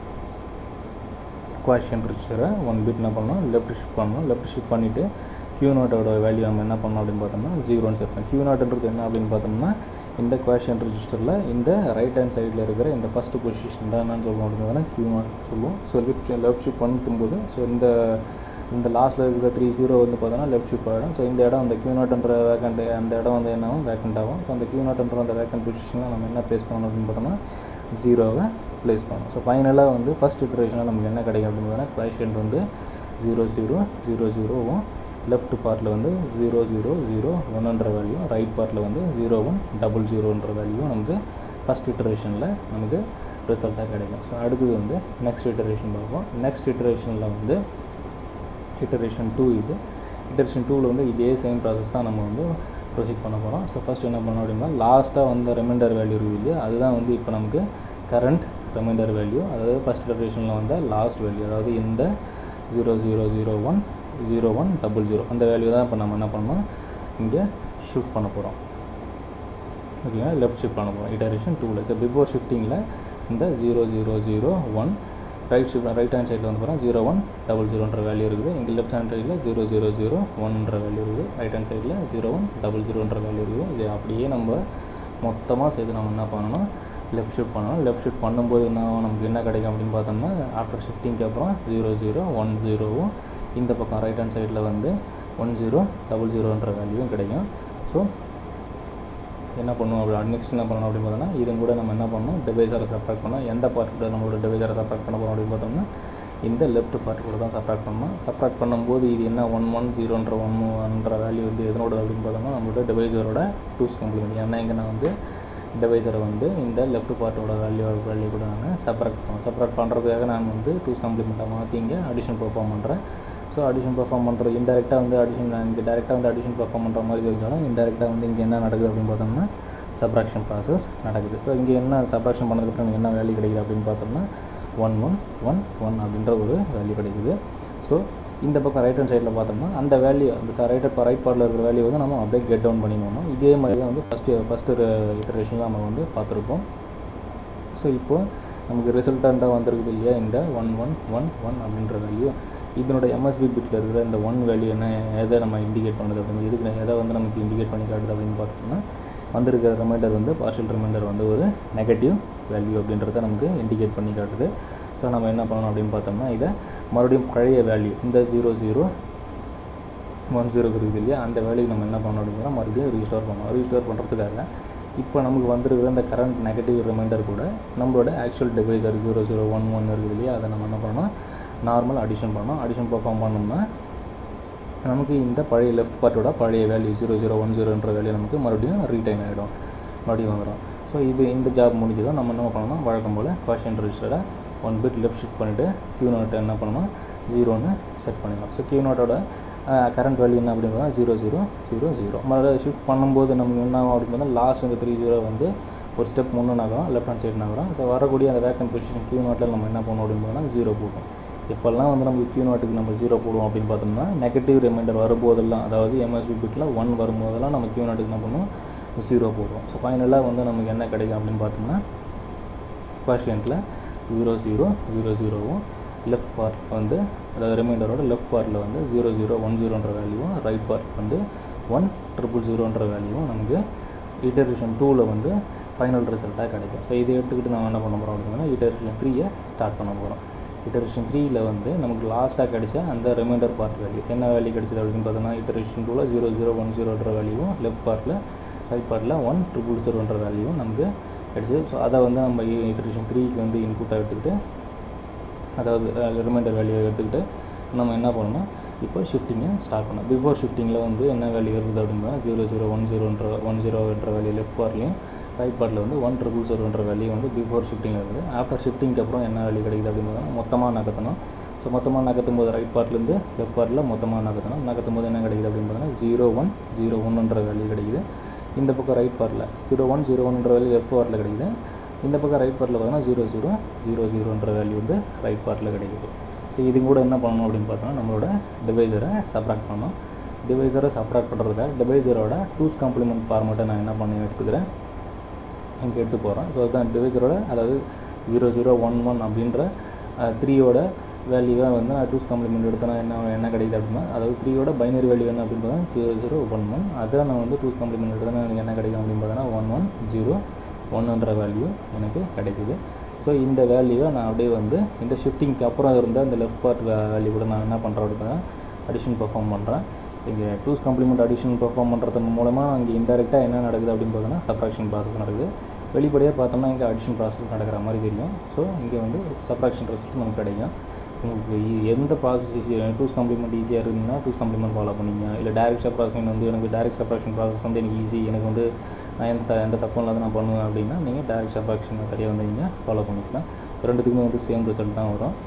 குவாஷன் ரிஜிஸ்டரை ஒன் பிட் என்ன பண்ணணும் லெஃப்ட் ஷிஃப்ட் பண்ணணும் லெஃப்ட் ஷிஃப்ட் பண்ணிவிட்டு கியூ நாட்டோட வேல்யூ நம்ம என்ன பண்ணோம் அப்படின்னு பார்த்தோம்னா ஜீரோன்னு செட் பண்ணோம் கியூ நாட்டுன்றது என்ன அப்படின்னு பார்த்தோம்னா இந்த குவேஷன் ரிஜிஸ்டரில் இந்த ரைட் ஹேண்ட் சைடில் இருக்கிற இந்த ஃபஸ்ட்டு பொசிஷன் தான் என்னன்னு சொல்லுவோம் அப்படின்னா கியூ நாட் சொல்லுவோம் ஸோ லெஃப்ட் லெஃப்ட் ஷிஃப்ட் பண்ணும்போது ஸோ இந்த இந்த லாஸ்ட்டில் இருக்கிற த்ரீ ஜீரோ வந்து பார்த்தோன்னா லெஃப்ட் ஷிஃப்ட் ஆகிடும் ஸோ இந்த இடம் அந்த கியூ நாட்ன்ற வேக்கண்ட் அந்த இடம் வந்து என்ன ஆகும் வேக்கண்ட் ஆகும் ஸோ அந்த கியூ நாட்ன்ற அந்த வேக்கண்ட் பொசிஷனில் நம்ம என்ன ப்ளேஸ் பண்ணணும் அப்படின்னு பார்த்தோம்னா ஜீரோவை ப்ளேஸ் பண்ணணும் ஸோ ஃபைனலாக வந்து ஃபஸ்ட் இட்ரேஷனில் நமக்கு என்ன கிடைக்கும் அப்படின்னு பார்த்தோன்னா குவேஷன் வந்து ஜீரோ ஜீரோ ஜீரோ ஜீரோவும் லெஃப்ட் பார்ட்டில் வந்து ஜீரோ ஜீரோ ஜீரோ ஒன்றுன்ற வேல்யூ ரைட் பார்ட்டில் வந்து ஜீரோ ஒன் டபுள் ஜீரோன்ற வேல்யூ நமக்கு ஃபஸ்ட் இட்டரேஷனில் நமக்கு ரிசல்ட்டாக கிடைக்கும் ஸோ அடுத்தது வந்து நெக்ஸ்ட் இட்டரேஷன் பார்ப்போம் நெக்ஸ்ட் இட்டரேஷனில் வந்து இட்டரேஷன் டூ இது இட்டரேஷன் டூவில் வந்து இதே சேம் ப்ராசஸ் தான் நம்ம வந்து ப்ரொசீட் பண்ண போகிறோம் ஸோ ஃபஸ்ட் என்ன பண்ணோம் அப்படின்னா லாஸ்ட்டாக வந்த ரிமைண்டர் வேல்யூ இருக்குது இல்லையா அதுதான் வந்து இப்போ நமக்கு கரண்ட் ரிமைண்டர் வேல்யூ அதாவது ஃபஸ்ட் இட்டரேஷனில் வந்த லாஸ்ட் வேல்யூ அதாவது இந்த zero zero zero one zero one double zero அந்த வேல்யூ தான் இப்போ நம்ம என்ன பண்ணோம் இங்கே ஷிஃப்ட் பண்ண போகிறோம் ஓகேங்களா லெஃப்ட் ஷிஃப்ட் பண்ண போகிறோம் இட்டரேஷன் டூவில் ஸோ பிஃபோர் ஷிஃப்டிங்கில் இந்த zero zero zero one right shift right hand சைடில் வந்து பார்த்தா ஜீரோ ஒன் டபுள் ஜீரோன்ற வேல்யூ இருக்குது இங்கே லெஃப்ட் ஹேண்ட் சைடில் ஜீரோ ஜீரோ ஜீரோ ஒன்ற வேல்யூ இருக்குது ரைட் ஹேண்ட் சைடில் ஜீரோ ஒன் டபுள் ஜீரோன்ற வேல்யூ இருக்குது இது அப்படியே நம்ம மொத்தமாக சேர்த்து நம்ம என்ன பண்ணணும் லெஃப்ட் ஷிஃப்ட் பண்ணணும் லெஃப்ட் ஷிஃப்ட் பண்ணும்போது என்ன நமக்கு என்ன கிடைக்கும் அப்படின்னு பார்த்தோம்னா ஆஃப்டர் ஷிஃப்டிங்க்கு அப்புறம் ஜீரோ ஜீரோ ஒன் ஜீரோவும் இந்த பக்கம் ரைட் ஹேண்ட் சைடில் வந்து ஒன் ஜீரோ டபுள் ஜீரோன்ற வேல்யூவும் கிடைக்கும் ஸோ என்ன பண்ணுவோம் அப்படி நெக்ஸ்ட் என்ன பண்ணணும் அப்படின்னு பார்த்தோம்னா இது கூட நம்ம என்ன பண்ணணும் டிவைசரை சப்ராக்ட் பண்ணோம் எந்த பார்ட் கூட நம்மளோட டிவைசரை சப்ராக்ட் பண்ண போகிறோம் அப்படின்னு பார்த்தோம்னா இந்த லெஃப்ட் பார்ட் கூட தான் சப்ராக்ட் பண்ணணும் சப்ராக்ட் பண்ணும்போது இது என்ன ஒன் ஒன் ஜீரோன்ற ஒன் ஒன்ற வேல்யூ வந்து எதனோட அப்படின்னு பார்த்தோம்னா நம்மளோட டிவைசரோட டூஸ் கம்ப்ளிமெண்ட் ஏன்னா இங்கே நான் வந்து டிவைசரை வந்து இந்த லெஃப்ட் பார்ட்டோட வேல்யூ வேல்யூ கூட நான் செப்பரேட் பண்ணுவேன் செப்பரேட் பண்ணுறதுக்காக நான் வந்து டூஸ் காம்ப்ளிமெண்ட்டாக மாற்றி இங்கே அடிஷன் பெர்ஃபார்ம் பண்ணுறேன் ஸோ அடிஷன் பெர்ஃபார்ம் பண்ணுறது இன்டெரக்டாக வந்து அடிஷன் நான் இங்கே டேரெக்டாக வந்து அடிஷன் பெர்ஃபார்ம் பண்ணுற மாதிரி இருந்தாலும் இன்டெரக்டாக வந்து இங்கே என்ன நடக்குது அப்படின்னு பார்த்தோம்னா சப்ராக்ஷன் ப்ராசஸ் நடக்குது ஸோ இங்கே என்ன சப்ராக்ஷன் பண்ணதுக்கப்புறம் எனக்கு என்ன வேல்யூ கிடைக்குது அப்படின்னு பார்த்தோம்னா ஒன் ஒன் ஒன் ஒன் அப்படின்ற ஒரு வேல்யூ கிடைக்குது ஸோ இந்த பக்கம் ரைட் ஹேண்ட் சைடில் பார்த்தோம்னா அந்த வேல்யூ அந்த ரைட் ரைட் பார்ட்டில் இருக்கிற வேல்யூ வந்து நம்ம அப்படியே கெட் டவுன் பண்ணிக்கணும் இதே மாதிரி தான் வந்து ஃபஸ்ட்டு ஃபஸ்ட்டு இட்டரேஷனில் நம்ம வந்து பார்த்துருப்போம் ஸோ இப்போ நமக்கு ரிசல்ட்டாக வந்திருக்குது இல்லையா இந்த ஒன் ஒன் ஒன் ஒன் அப்படின்ற வேல்யூ இதனோட எம்எஸ்பி பிட்டில் இருக்கிற இந்த ஒன் வேல்யூ என்ன எதை நம்ம இண்டிகேட் பண்ணுது அப்படின்னு இதுக்கு எதை வந்து நமக்கு இண்டிகேட் பண்ணி காட்டுது அப்படின்னு பார்த்தோம்னா வந்திருக்கிற ரிமைண்டர் வந்து பார்ஷியல் ரிமைண்டர் வந்து ஒரு நெகட்டிவ் வேல்யூ அப்படின்றத நமக்கு இண்டிகேட் பண்ணி காட்டுது ஸோ நம்ம என்ன பண்ணணும் அப்படின்னு பார்த்தோம்னா இதை மறுபடியும் பழைய வேல்யூ இந்த ஜீரோ ஜீரோ ஒன் ஜீரோ இருக்குது இல்லையா அந்த வேல்யூ நம்ம என்ன பண்ணணும் அப்படின்னா மறுபடியும் ரீஸ்டோர் பண்ணணும் ரீஸ்டோர் பண்ணுறதுக்காக இப்போ நமக்கு வந்திருக்கிற இந்த கரண்ட் நெகட்டிவ் ரிமைண்டர் கூட நம்மளோட actual divisor zero zero one one இருக்குது இல்லையா அதை நம்ம என்ன பண்ணணும் நார்மல் அடிஷன் பண்ணணும் அடிஷன் பர்ஃபார்ம் பண்ணோம்னா நமக்கு இந்த பழைய லெஃப்ட் பார்ட்டோட பழைய வேல்யூ ஜீரோ ஜீரோ ஒன் ஜீரோன்ற வேல்யூ நமக்கு மறுபடியும் ரீடைன் ஆகிடும் மறுபடியும் வந்துடும் ஸோ இது இந்த ஜாப் முடிஞ்சதும் நம்ம என்ன பண்ணணும் வழக்கம் போல் கொஷின் ரிஜிஸ்டரை ஒன் பிட் லெஃப்ட் ஷிஃப்ட் பண்ணிவிட்டு கியூ நோட்டை என்ன பண்ணணும் ஜீரோன்னு செட் பண்ணிடலாம் ஸோ கியூ நோட்டோட கரண்ட் வேல்யூ என்ன அப்படின்னு பார்த்தா ஜீரோ ஜீரோ ஜீரோ ஜீரோ மறுபடியும் ஷிஃப்ட் பண்ணும்போது நமக்கு என்ன ஆகும் அப்படின்னு பார்த்தா லாஸ்ட் இந்த த்ரீ ஜீரோ வந்து ஒரு ஸ்டெப் முன்னே நகரும் லெஃப்ட் ஹேண்ட் சைடு நகரும் ஸோ வரக்கூடிய அந்த வேக்கன் பொசிஷன் கியூ நோட்டில் நம்ம என்ன பண்ணணும் அப்படின்னு பார்த்தோம்னா ஜீரோ போட்டோம் எப்போல்லாம் வந்து நமக்கு கியூ நாட்டுக்கு நம்ம ஜீரோ போடுவோம் அப்படின்னு பார்த்தோம்னா நெகட்டிவ் ரிமைண்டர் வரும்போதெல்லாம் அதாவது எம்எஸ்பி பிட்டில் ஒன் வரும்போதெல்லாம் நம்ம கியூ நாட்டுக்கு என்ன பண்ணுவோம் ஜீரோ போடுவோம் ஸோ ஃபைனலாக வந்து நமக்கு என்ன கிடைக்கும் அப்படின்னு பார்த்தோம்னா குவாஷியன்ட்டில் ஜீரோ ஜீரோ ஜீரோ ஜீரோவும் லெஃப்ட் பார்ட் வந்து அதாவது ரிமைண்டரோட லெஃப்ட் பார்ட்டில் வந்து ஜீரோ ஜீரோ ஒன் ஜீரோன்ற வேல்யூவும் ரைட் பார்ட் வந்து ஒன் ட்ரிபிள் ஜீரோன்ற வேல்யூவும் நமக்கு இட்டரேஷன் டூவில் வந்து ஃபைனல் ரிசல்ட்டாக கிடைக்கும் ஸோ இதை எடுத்துக்கிட்டு நம்ம என்ன பண்ண போகிறோம் அப்படின்னா இட்டரேஷன் த்ரீயை ஸ்டார்ட் பண்ண போகிறோம் இட்டரேஷன் த்ரீயில் வந்து நமக்கு லாஸ்ட்டாக கிடைச்ச அந்த ரிமைண்டர் பார்ட் வேல்யூ என்ன வேல்யூ கிடைச்சது அப்படின்னு பார்த்தோம்னா இட்டரேஷன் டூவில் ஜீரோ ஜீரோ ஒன் ஜீரோன்ற வேல்யூவும் லெஃப்ட் பார்ட்டில் ரைட் பார்ட்டில் ஒன் ட்ரிபிள் ஜீரோன்ற வேல்யூவும் நமக்கு கிடைச்சது ஸோ அதை வந்து நம்ம இட்டரேஷன் த்ரீக்கு வந்து இன்புட்டாக எடுத்துக்கிட்டு அதாவது ரிமைண்டர் வேல்யூ எடுத்துக்கிட்டு நம்ம என்ன பண்ணணும் இப்போ ஷிஃப்டிங்கை ஸ்டார்ட் பண்ணோம் பிஃபோர் ஷிஃப்டிங்கில் வந்து என்ன வேல்யூ இருக்குது அப்படின்னா ஜீரோ ஜீரோ ஒன் ஜீரோன்ற ஒன் ஜீரோன்ற வேல்யூ லெஃப்ட் பார்ட்லையும் ரைட் பார்ட்டில் வந்து ஒன் ட்ரிபிள் ஜீரோன்ற வேல்யூ வந்து பிஃபோர் ஷிஃப்டிங்கில் இருக்குது ஆஃப்டர் ஷிஃப்டிங்க்கு அப்புறம் என்ன வேல்யூ கிடைக்குது அப்படின்னு மொத்தமாக நகர்த்தணும் ஸோ மொத்தமாக நகர்த்தும் போது ரைட் பார்ட்லேருந்து லெஃப்ட் பார்ட்டில் மொத்தமாக நகர்த்தணும் நகர்த்தும் போது என்ன கிடைக்குது அப்படின்னு பார்த்தீங்கன்னா ஜீரோ ஒன் ஜீரோ ஒன்றுன்ற வேல்யூ கிடைக்குது இந்த பக்கம் ரைட் பார்ட்டில் ஜீரோ ஒன் ஜீரோ ஒன்ற வேல்யூ லெஃப்ட் பார்ட்டில் கிடைக்குது இந்த பக்கம் ரைட் பார்ட்டில் பார்த்தீங்கன்னா ஜீரோ ஜீரோ ஜீரோ ஜீரோன்ற வேல்யூ வந்து ரைட் பார்ட்டில் கிடைக்குது ஸோ இது கூட என்ன பண்ணணும் அப்படின்னு பார்த்தோம்னா நம்மளோட டிவைசரை சப்ராக்ட் பண்ணணும் டிவைசரை சப்ராக்ட் பண்ணுறதுக்காக டிவைசரோட டூஸ் காம்ப்ளிமெண்ட் ஃபார்மேட்டை நான் என்ன பண்ணி எடுத்துக்கிறேன் இங்கே எடுத்து போகிறேன் ஸோ அதுதான் டிவைசரோட அதாவது ஜீரோ ஜீரோ ஒன் ஒன் அப்படின்ற த்ரீயோட வேல்யூவை வந்து நான் டூஸ் காம்ப்ளிமெண்ட் எடுத்தேன்னா என்ன என்ன கிடைக்குது அப்படின்னா அதாவது த்ரீயோட பைனரி வேல்யூ என்ன அப்படின்னு பார்த்தா ஜீரோ ஜீரோ ஒன் ஒன் அதை நான் வந்து டூஸ் காம்ப்ளிமெண்ட் எடுத்தேன்னா எனக்கு என்ன கிடைக்கும் அப்படின்னு பார்த்தோன்னா ஒன் ஒன் ஜீரோ ஒன்றுன்ற வேல்யூ எனக்கு கிடைக்குது ஸோ இந்த வேல்யூவை நான் அப்படியே வந்து இந்த ஷிஃப்டிங்க்கு அப்புறம் இருந்த அந்த லெஃப்ட் பார்ட் வேல்யூ கூட நான் என்ன பண்ணுறேன் அப்படின்னா அடிஷன் பெர்ஃபார்ம் பண்ணுறேன் இங்கே டூஸ் காம்ப்ளிமெண்ட் அடிஷன் பெர்ஃபார்ம் பண்ணுறது மூலமாக இங்கே இன்டெரக்டாக என்ன நடக்குது அப்படின்னு பார்த்தோன்னா சப்ராக்ஷன் ப்ராசஸ் நடக்குது வெளிப்படையாக பார்த்தோம்னா இங்கே அடிஷன் ப்ராசஸ் நடக்கிற மாதிரி தெரியும் ஸோ இங்கே வந்து சப்ராக்ஷன் ரிசல்ட் நமக்கு கிடைக்கும் உங்களுக்கு எந்த ப்ராசஸ் ஈஸியாக டூஸ் காம்ப்ளிமெண்ட் ஈஸியாக இருந்தீங்கன்னா டூஸ் காம்ப்ளிமெண்ட் ஃபாலோ பண்ணிங்க இல்லை டேரக்ட் சப்ராக்ஷன் வந்து எனக்கு டேரக்ட் சப்ராக்ஷன் ப்ராசஸ் வந்து எனக்கு ஈஸி எனக்கு வந்து நான் எந்த த- எந்த தப்பும் இல்லாத நான் பண்ணுவேன் அப்படின்னா நீங்கள் டேரக்ட் சப்ராக்ஷன் மெத்தடியை வந்து நீங்கள் ஃபாலோ பண்ணிக்கலாம் ரெண்டுத்துக்குமே வந்து சேம் ரிசல்ட் தான் வரும்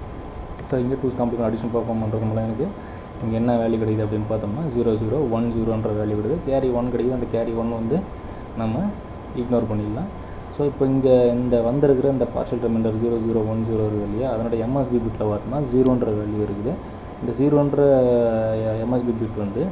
ஸோ இங்கே டூஸ் காம்ப்ளிமெண்ட் அடிஷன் பர்ஃபார்ம் பண்ணுறது மூலம் எனக்கு இங்கே என்ன வேல்யூ கிடைக்குது அப்படின்னு பார்த்தோம்னா ஜீரோ ஜீரோ ஒன் ஜீரோன்ற வேல்யூ கிடைக்குது கேரி ஒன் கிடைக்குது அந்த கேரி ஒன் வந்து நம்ம இக்னோர் பண்ணிடலாம் ஸோ இப்போ இங்கே இந்த வந்திருக்கிற இந்த partial remainder zero zero one zero இருக்குது இல்லையா அதனோட எம்எஸ்பி பிட்டில் பார்த்தோம்னா ஜீரோன்ற வேல்யூ இருக்குது இந்த ஜீரோன்ற எம்எஸ்பி பிட் வந்து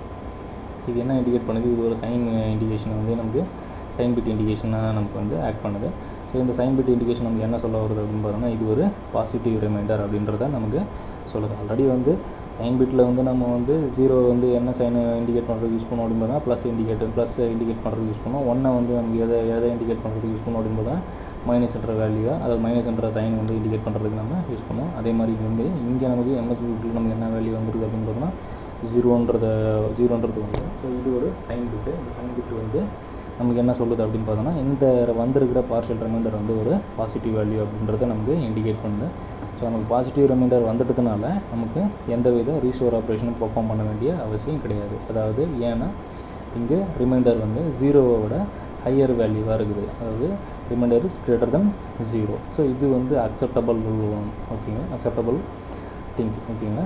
இது என்ன இண்டிகேட் பண்ணுது இது ஒரு சைன் இண்டிகேஷன் வந்து நமக்கு சைன் பிட் இண்டிகேஷனாக நமக்கு வந்து ஆக்ட் பண்ணுது ஸோ இந்த சைன் பிட் இண்டிகேஷன் நமக்கு என்ன சொல்ல வருது அப்படின்னு பார்த்தோம்னா இது ஒரு பாசிட்டிவ் ரிமைண்டர் அப்படின்றத நமக்கு சொல்லுது ஆல்ரெடி வந்து சைன் பிட்டில் வந்து நம்ம வந்து ஜீரோ வந்து என்ன சைன் இண்டிகேட் பண்ணுறது யூஸ் பண்ணோம் அப்படின்னு பார்த்தா ப்ளஸ் இண்டிகேட்டர் ப்ளஸ் இண்டிகேட் பண்ணுறது யூஸ் பண்ணோம் ஒன்றை வந்து நமக்கு எதை எதை இண்டிகேட் பண்ணுறது யூஸ் பண்ணோம் அப்படின்னு பார்த்தா மைனஸ் என்ற வேல்யூ அதாவது மைனஸ் என்ற சைன் வந்து இண்டிகேட் பண்ணுறதுக்கு நம்ம யூஸ் பண்ணுவோம் அதே மாதிரி வந்து இங்கே நமக்கு எம்எஸ்பி பிட்டில் நமக்கு என்ன வேல்யூ வந்துருக்கு அப்படின்னு பார்த்தோம்னா ஜீரோன்றத ஜீரோன்றது வந்து ஸோ இது ஒரு சைன் பிட்டு இந்த சைன் பிட்டு வந்து நமக்கு என்ன சொல்லுது அப்படின்னு பார்த்தோம்னா இந்த வந்திருக்கிற பார்ஷியல் ரிமைண்டர் வந்து ஒரு பாசிட்டிவ் வேல்யூ அப்படின்றத நமக்கு இண்டிகேட் பண்ணுது ஸோ நமக்கு பாசிட்டிவ் ரிமைண்டர் வந்துட்டதுனால நமக்கு எந்த வித ரீஸ்டோர் ஆப்ரேஷனும் பெர்ஃபார்ம் பண்ண வேண்டிய அவசியம் கிடையாது அதாவது ஏன்னா இங்கே ரிமைண்டர் வந்து ஜீரோவோட ஹையர் வேல்யூவாக இருக்குது அதாவது remainder is greater than zero so இது வந்து அக்செப்டபள் ஓகேங்க அக்செப்டபள் திங்க் ஓகேங்களா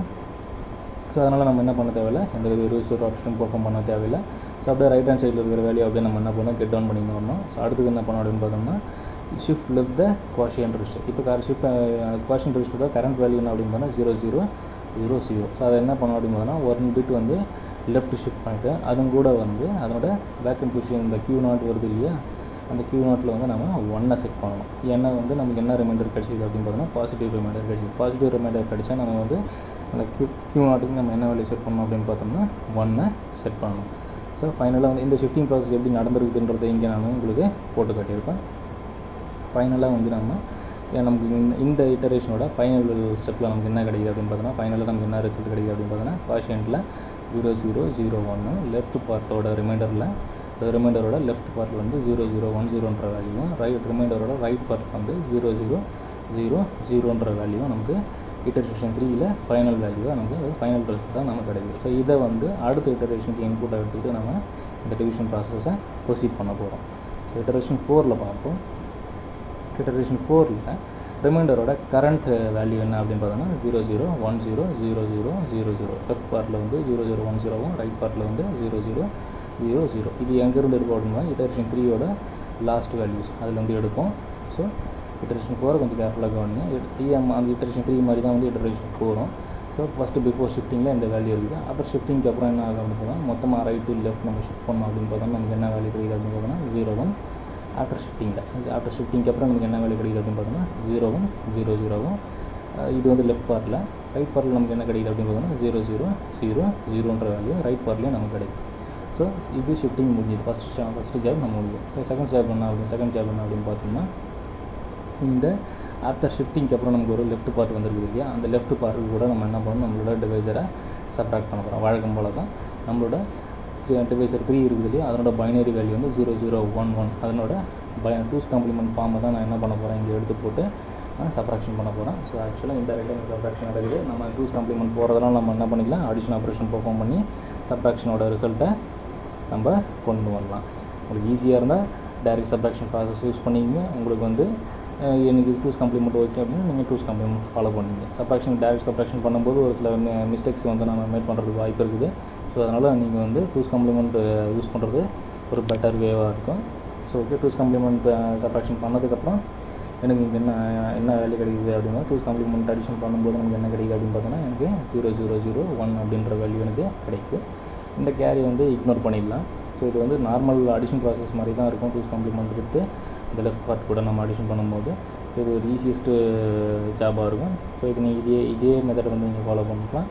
ஸோ அதனால் நம்ம என்ன பண்ண தேவையில்ல எந்த வித ரிசர்வ் ஆப்ஷன் பெர்ஃபார்ம் பண்ண தேவையில்லை ஸோ அப்படியே ரைட் ஹேண்ட் சைடில் இருக்கிற வேல்யூ அப்படியே நம்ம என்ன பண்ணோம் கெட் டவுன் பண்ணிங்க வரணும் ஸோ அடுத்தது என்ன பண்ணோம் அப்படின்னு பார்த்தோம்னா shift left the quotient register இப்போ கார் shift quotient register current value என்ன அப்படின்னு பார்த்தா zero zero zero zero so அதை என்ன பண்ணோம் அப்படின்னு பார்த்தோம்னா ஒன் பிட் வந்து லெஃப்ட் ஷிஃப்ட் பண்ணிட்டு அதுவும் கூட வந்து அதனோட வேக்கன் பொசிஷன் இந்த கியூ நாட் வருது இல்லையா அந்த கியூ நாட்டில் வந்து நம்ம ஒன்னை செட் பண்ணணும் ஏன்னா வந்து நமக்கு என்ன ரிமைண்டர் கிடைச்சிது அப்படின்னு பார்த்தோம்னா பாசிட்டிவ் ரிமைண்டர் கிடைச்சிது பாசிட்டிவ் ரிமைண்டர் கிடைச்சா நம்ம வந்து அந்த கியூ கியூ நாட்டுக்கு நம்ம என்ன வேல்யூ செட் பண்ணணும் அப்படின்னு பார்த்தோம்னா ஒன்னை செட் பண்ணணும் ஸோ ஃபைனலாக வந்து இந்த ஷிஃப்டிங் ப்ராசஸ் எப்படி நடந்திருக்குதுன்றதை இங்கே நான் உங்களுக்கு போட்டு காட்டியிருப்பேன் ஃபைனலாக வந்து நம்ம ஏன் நமக்கு இந்த- இந்த இட்டரேஷனோட ஃபைனல் ஸ்டெப்பில் நமக்கு என்ன கிடைக்குது அப்படின்னு பார்த்தோன்னா ஃபைனலாக நமக்கு என்ன ரிசல்ட் கிடைக்குது அப்படின்னு பார்த்தோன்னா குவாஷியன்ட்டில் ஜீரோ ஜீரோ ஜீரோ ஒன்று லெஃப்ட் பார்ட்டோட ரிமைண்டரில் ரிமைண்டரோட லெஃப்ட் பார்ட்டில் வந்து ஜீரோ ஜீரோ ஒன் ஜீரோன்ற வேல்யூவும் ரைட் ரிமைண்டரோட ரைட் பார்ட் வந்து ஜீரோ ஜீரோ ஜீரோ ஜீரோன்ற வேல்யூவும் நமக்கு இட்டரேஷன் த்ரீயில் ஃபைனல் வேல்யூவாக நமக்கு அது ஃபைனல் ரிசல்ட்டாக நமக்கு கிடைக்குது ஸோ இதை வந்து அடுத்த இட்டரேஷனுக்கு இன்புட்டை எடுத்துக்கிட்டு நம்ம இந்த டிவிஷன் ப்ராசஸை ப்ரொசீட் பண்ண போகிறோம் ஸோ இட்டரேஷன் ஃபோரில் பார்ப்போம் இட்டரேஷன் ஃபோரில் ரிமைண்டரோட கரண்ட் வேல்யூ என்ன அப்படின்னு பார்த்தோன்னா zero zero one zero zero zero zero zero left பார்ட்டில் வந்து ஜீரோ ஜீரோ ஒன் ஜீரோவும் ரைட் பார்ட்டில் வந்து ஜீரோ ஜீரோ ஜீரோ ஜீரோ இது எங்கேருந்து எடுப்போம் அப்படின்னா இட்டரேஷன் த்ரீயோட லாஸ்ட் வேல்யூஸ் அதில் வந்து எடுப்போம் ஸோ இட்டரேஷன் ஃபோரை கொஞ்சம் கேர்ஃபுல்லாக கவனிங்க இஎம் அந்த இட்டரேஷன் த்ரீ மாதிரி தான் வந்து இட்டரேஷன் ஃபோரும் ஸோ ஃபஸ்ட்டு பிஃபோர் ஷிஃப்டிங்கில் இந்த வேல்யூ இருக்குது அப்புறம் ஷிஃப்டிங்க்கு அப்புறம் என்ன ஆகும் அப்படின்னு பார்த்தா மொத்தமாக ரைட் டு லெஃப்ட் நம்ம ஷிஃப்ட் பண்ணோம் அப்படின்னு பார்த்தோம்னா நமக்கு என்ன வேல்யூ கிடைக்குது அப்படின்னு பார்த்தோம்னா ஜீரோ ஒன் ஆஃப்டர் ஷிஃப்டிங்கில் ஆஃப்டர் ஷிஃப்டிங்க்கு அப்புறம் நமக்கு என்ன வேல்யூ கிடைக்குது அப்படின்னு பார்த்தோம்னா ஜீரோவும் ஜீரோ ஜீரோவும் இது வந்து லெஃப்ட் பார்ட்டில் ரைட் பார்ட்டில் நமக்கு என்ன கிடைக்குது அப்படின்னு பார்த்தோம்னா ஜீரோ ஜீரோ ஜீரோ ஜீரோன்ற வேல்யூ ரைட் பார்ட்லேயும் நமக்கு கிடைக்கும் ஸோ இது ஷிஃப்டிங் முடிஞ்சுது ஃபஸ்ட் ஃபஸ்ட்டு ஜாப் நம்ம முடியும் ஸோ செகண்ட் ஜாப் என்ன அப்படின்னு செகண்ட் ஜாப் என்ன அப்படின்னு பார்த்தோம்னா இந்த ஆஃப்டர் ஷிஃப்டிங்க்கு அப்புறம் நமக்கு ஒரு லெஃப்ட் பார்ட் வந்திருக்குது இல்லையா அந்த லெஃப்ட் பார்ட்டுக்கு கூட நம்ம என்ன பண்ணணும் நம்மளோட டிவைசரை சப்ராக்ட் பண்ண போகிறோம் வழக்கம் போல தான் நம்மளோட டிவைசர் த்ரீ இருக்குது இல்லையா அதனோட பைனரி வேல்யூ வந்து ஜீரோ ஜீரோ ஒன் ஒன் அதனோட பை டூஸ் காம்ப்ளிமெண்ட் ஃபார்மை தான் நான் என்ன பண்ண போகிறேன் இங்கே எடுத்து போட்டு நான் சப்ராக்ஷன் பண்ண போகிறேன் ஸோ ஆக்சுவலாக இன்டெரக்டாக இந்த சப்ராக்ஷன் நடக்குது நம்ம டூஸ் காம்ப்ளிமெண்ட் போகிறதுனால நம்ம என்ன பண்ணிக்கலாம் அடிஷன் ஆப்ரேஷன் பெர்ஃபார்ம் பண்ணி சப்ராக்ஷனோட ரிசல்ட்டை நம்ம கொண்டு வரலாம் உங்களுக்கு ஈஸியாக இருந்தால் டைரக்ட் சப்ராக்ஷன் ப்ராசஸ் யூஸ் பண்ணிங்க உங்களுக்கு வந்து அஹ், எனக்கு டூஸ் காம்ப்ளிமெண்ட் ஓகே அப்படின்னா நீங்கள் டூஸ் காம்ப்ளிமெண்ட் ஃபாலோ பண்ணுவீங்க சப்ராக்ஷன் டைரக்ட் சப்ராக்ஷன் பண்ணும்போது ஒரு சில மிஸ்டேக்ஸ் வந்து நம்ம மேட் பண்ணுறதுக்கு வாய்ப்பு இருக்குது ஸோ அதனால் நீங்கள் வந்து டூஸ் காம்ப்ளிமெண்ட் யூஸ் பண்ணுறது ஒரு பெட்டர் வேவாக இருக்கும் so okay two's complement subtraction பண்ணதுக்கப்புறம் எனக்கு இங்கே என்ன என்ன வேல்யூ கிடைக்குது அப்படின்னா டூஸ் காம்ப்ளிமெண்ட் அடிஷன் பண்ணும்போது நமக்கு என்ன கிடைக்குது அப்படின்னு பார்த்தோன்னா எனக்கு ஜீரோ ஜீரோ ஜீரோ ஒன் அப்படின்ற வேல்யூ எனக்கு கிடைக்குது இந்த கேரி வந்து இக்னோர் பண்ணிடலாம் ஸோ இது வந்து நார்மல் அடிஷன் ப்ராசஸ் மாதிரி தான் இருக்கும் டூஸ் காம்ப்ளிமெண்ட் எடுத்து இந்த லெஃப்ட் பார்ட் கூட நம்ம அடிஷன் பண்ணும்போது இது ஒரு ஈஸியஸ்ட்டு ஜாபாக இருக்கும் ஸோ இது நீங்கள் இதே இதே மெத்தட் வந்து நீங்கள் ஃபாலோ பண்ணிக்கலாம்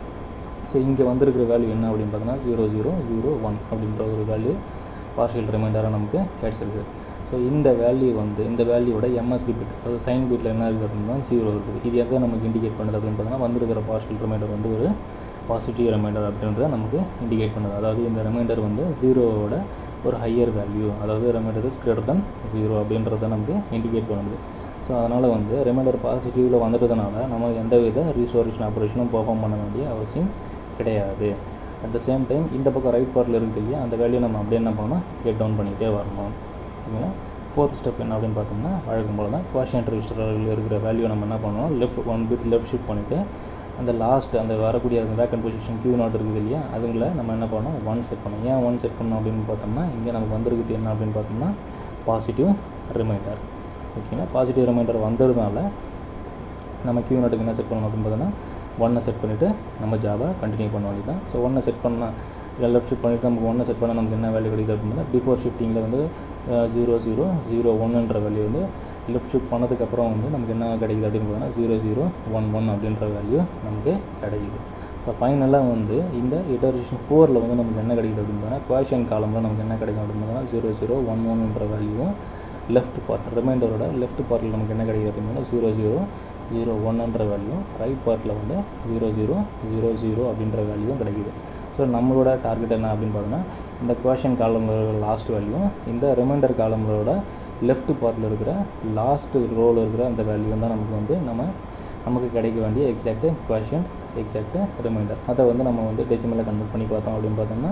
ஸோ இங்கே வந்திருக்கிற வேல்யூ என்ன அப்படின்னு பார்த்தோன்னா ஜீரோ ஜீரோ ஜீரோ ஒன் அப்படின்ற ஒரு வேல்யூ பார்ஷியல் ரிமைண்டராக நமக்கு கிடச்சிருக்கு ஸோ இந்த வேல்யூ வந்து இந்த வேல்யூவோட எம்எஸ்பி பிட் அதாவது சைன் பிட்டில் என்ன இருக்குது அப்படின்னா ஜீரோ இருக்குது இது எதை நமக்கு இண்டிகேட் பண்ணுது அப்படின்னு பார்த்தோன்னா வந்திருக்கிற பார்ஷியல் ரிமைண்டர் வந்து ஒரு பாசிட்டிவ் ரிமைண்டர் அப்படின்றத நமக்கு இண்டிகேட் பண்ணுது அதாவது இந்த ரிமைண்டர் வந்து ஜீரோவோட ஒரு ஹையர் வேல்யூ அதாவது remainder is greater than zero அப்படின்றத நமக்கு இண்டிகேட் பண்ணுது ஸோ அதனால் வந்து ரிமைண்டர் பாசிட்டிவில் வந்துட்டதுனால நம்ம எந்த வித ரீஸ்டோரேஷன் ஆப்ரேஷனும் பெர்ஃபார்ம் பண்ண வேண்டிய அவசியம் கிடையாது அட் த சேம் டைம் இந்த பக்கம் ரைட் பார்ட்டில் இருக்குது இல்லையா அந்த வேல்யூ நம்ம அப்படியே என்ன பண்ணணும் கெட் டவுன் பண்ணிகிட்டே வரணும் ஓகேங்களா ஃபோர்த் ஸ்டெப் என்ன அப்படின்னு பார்த்தோம்னா வழக்கம் போல் தான் குவாஷன் ரெஜிஸ்டரில் இருக்கிற வேல்யூ நம்ம என்ன பண்ணணும் left one bit left shift பண்ணிவிட்டு அந்த லாஸ்ட் அந்த வரக்கூடிய அந்த வேக்கன் பொசிஷன் கியூ நாட் இருக்குது இல்லையா அதுங்களை நம்ம என்ன பண்ணோம் ஒன் செட் பண்ணோம் ஏன் ஒன் செட் பண்ணோம் அப்படின்னு பார்த்தோம்னா இங்கே நமக்கு வந்திருக்குது என்ன அப்படின்னு பார்த்தோம்னா பாசிட்டிவ் ரிமைண்டர் ஓகேங்களா பாசிட்டிவ் ரிமைண்டர் வந்ததுனால நம்ம கியூ நாட்டுக்கு என்ன செட் பண்ணணும் அப்படின்னு பார்த்தோன்னா ஒன்னை செட் பண்ணிவிட்டு நம்ம ஜாபை கண்டினியூ பண்ண வேண்டியது ஸோ ஒன்னை செட் பண்ணால் இல்லை லெஃப்ட் ஷிஃப்ட் பண்ணிவிட்டு நமக்கு ஒன்னை செட் பண்ணால் நமக்கு என்ன வேல்யூ கிடைக்குது அப்படின்னா பிஃபோர் ஷிஃப்டிங்கில் வந்து ஜீரோ ஜீரோ ஜீரோ ஒன்றுன்ற வேல்யூ வந்து லெஃப்ட் ஷிஃப்ட் பண்ணதுக்கப்புறம் வந்து நமக்கு என்ன கிடைக்குது அப்படின்னு பார்த்தோன்னா ஜீரோ ஜீரோ ஒன் ஒன் அப்படின்ற வேல்யூ நமக்கு கிடைக்குது ஸோ ஃபைனலாக வந்து இந்த இட்டரேஷன் ஃபோரில் வந்து நமக்கு என்ன கிடைக்குது அப்படின்னு பார்த்தா குவேஷன் காலமில் நமக்கு என்ன கிடைக்கும் அப்படின்னு பார்த்தோன்னா ஜீரோ ஜீரோ ஒன் ஒன்ன்ற வேல்யூவும் லெஃப்ட் பார்ட் ரிமைண்டரோட லெஃப்ட் பார்ட்டில் நமக்கு என்ன கிடைக்குது அப்படின்னா ஜீரோ ஜீரோ ஜீரோ ஒன்னுன்ற வேல்யூ ரைட் பார்ட்டில் வந்து ஜீரோ ஜீரோ ஜீரோ ஜீரோ அப்படின்ற வேல்யூவும் கிடைக்குது ஸோ நம்மளோட டார்கெட் என்ன அப்படின்னு பார்த்தோன்னா இந்த குவேஷன் காலமோட லாஸ்ட் வேல்யூ இந்த ரிமைண்டர் காலமோட லெஃப்ட் பார்ட்டில் இருக்கிற லாஸ்ட் ரோவில் இருக்கிற அந்த வேல்யூ தான் நமக்கு வந்து நம்ம நமக்கு கிடைக்க வேண்டிய எக்ஸாக்ட் குவேஷன் எக்ஸாக்ட் ரிமைண்டர் அதை வந்து நம்ம வந்து டெசிமலில் கன்வெர்ட் பண்ணி பார்த்தோம் அப்படின்னு பார்த்தோம்னா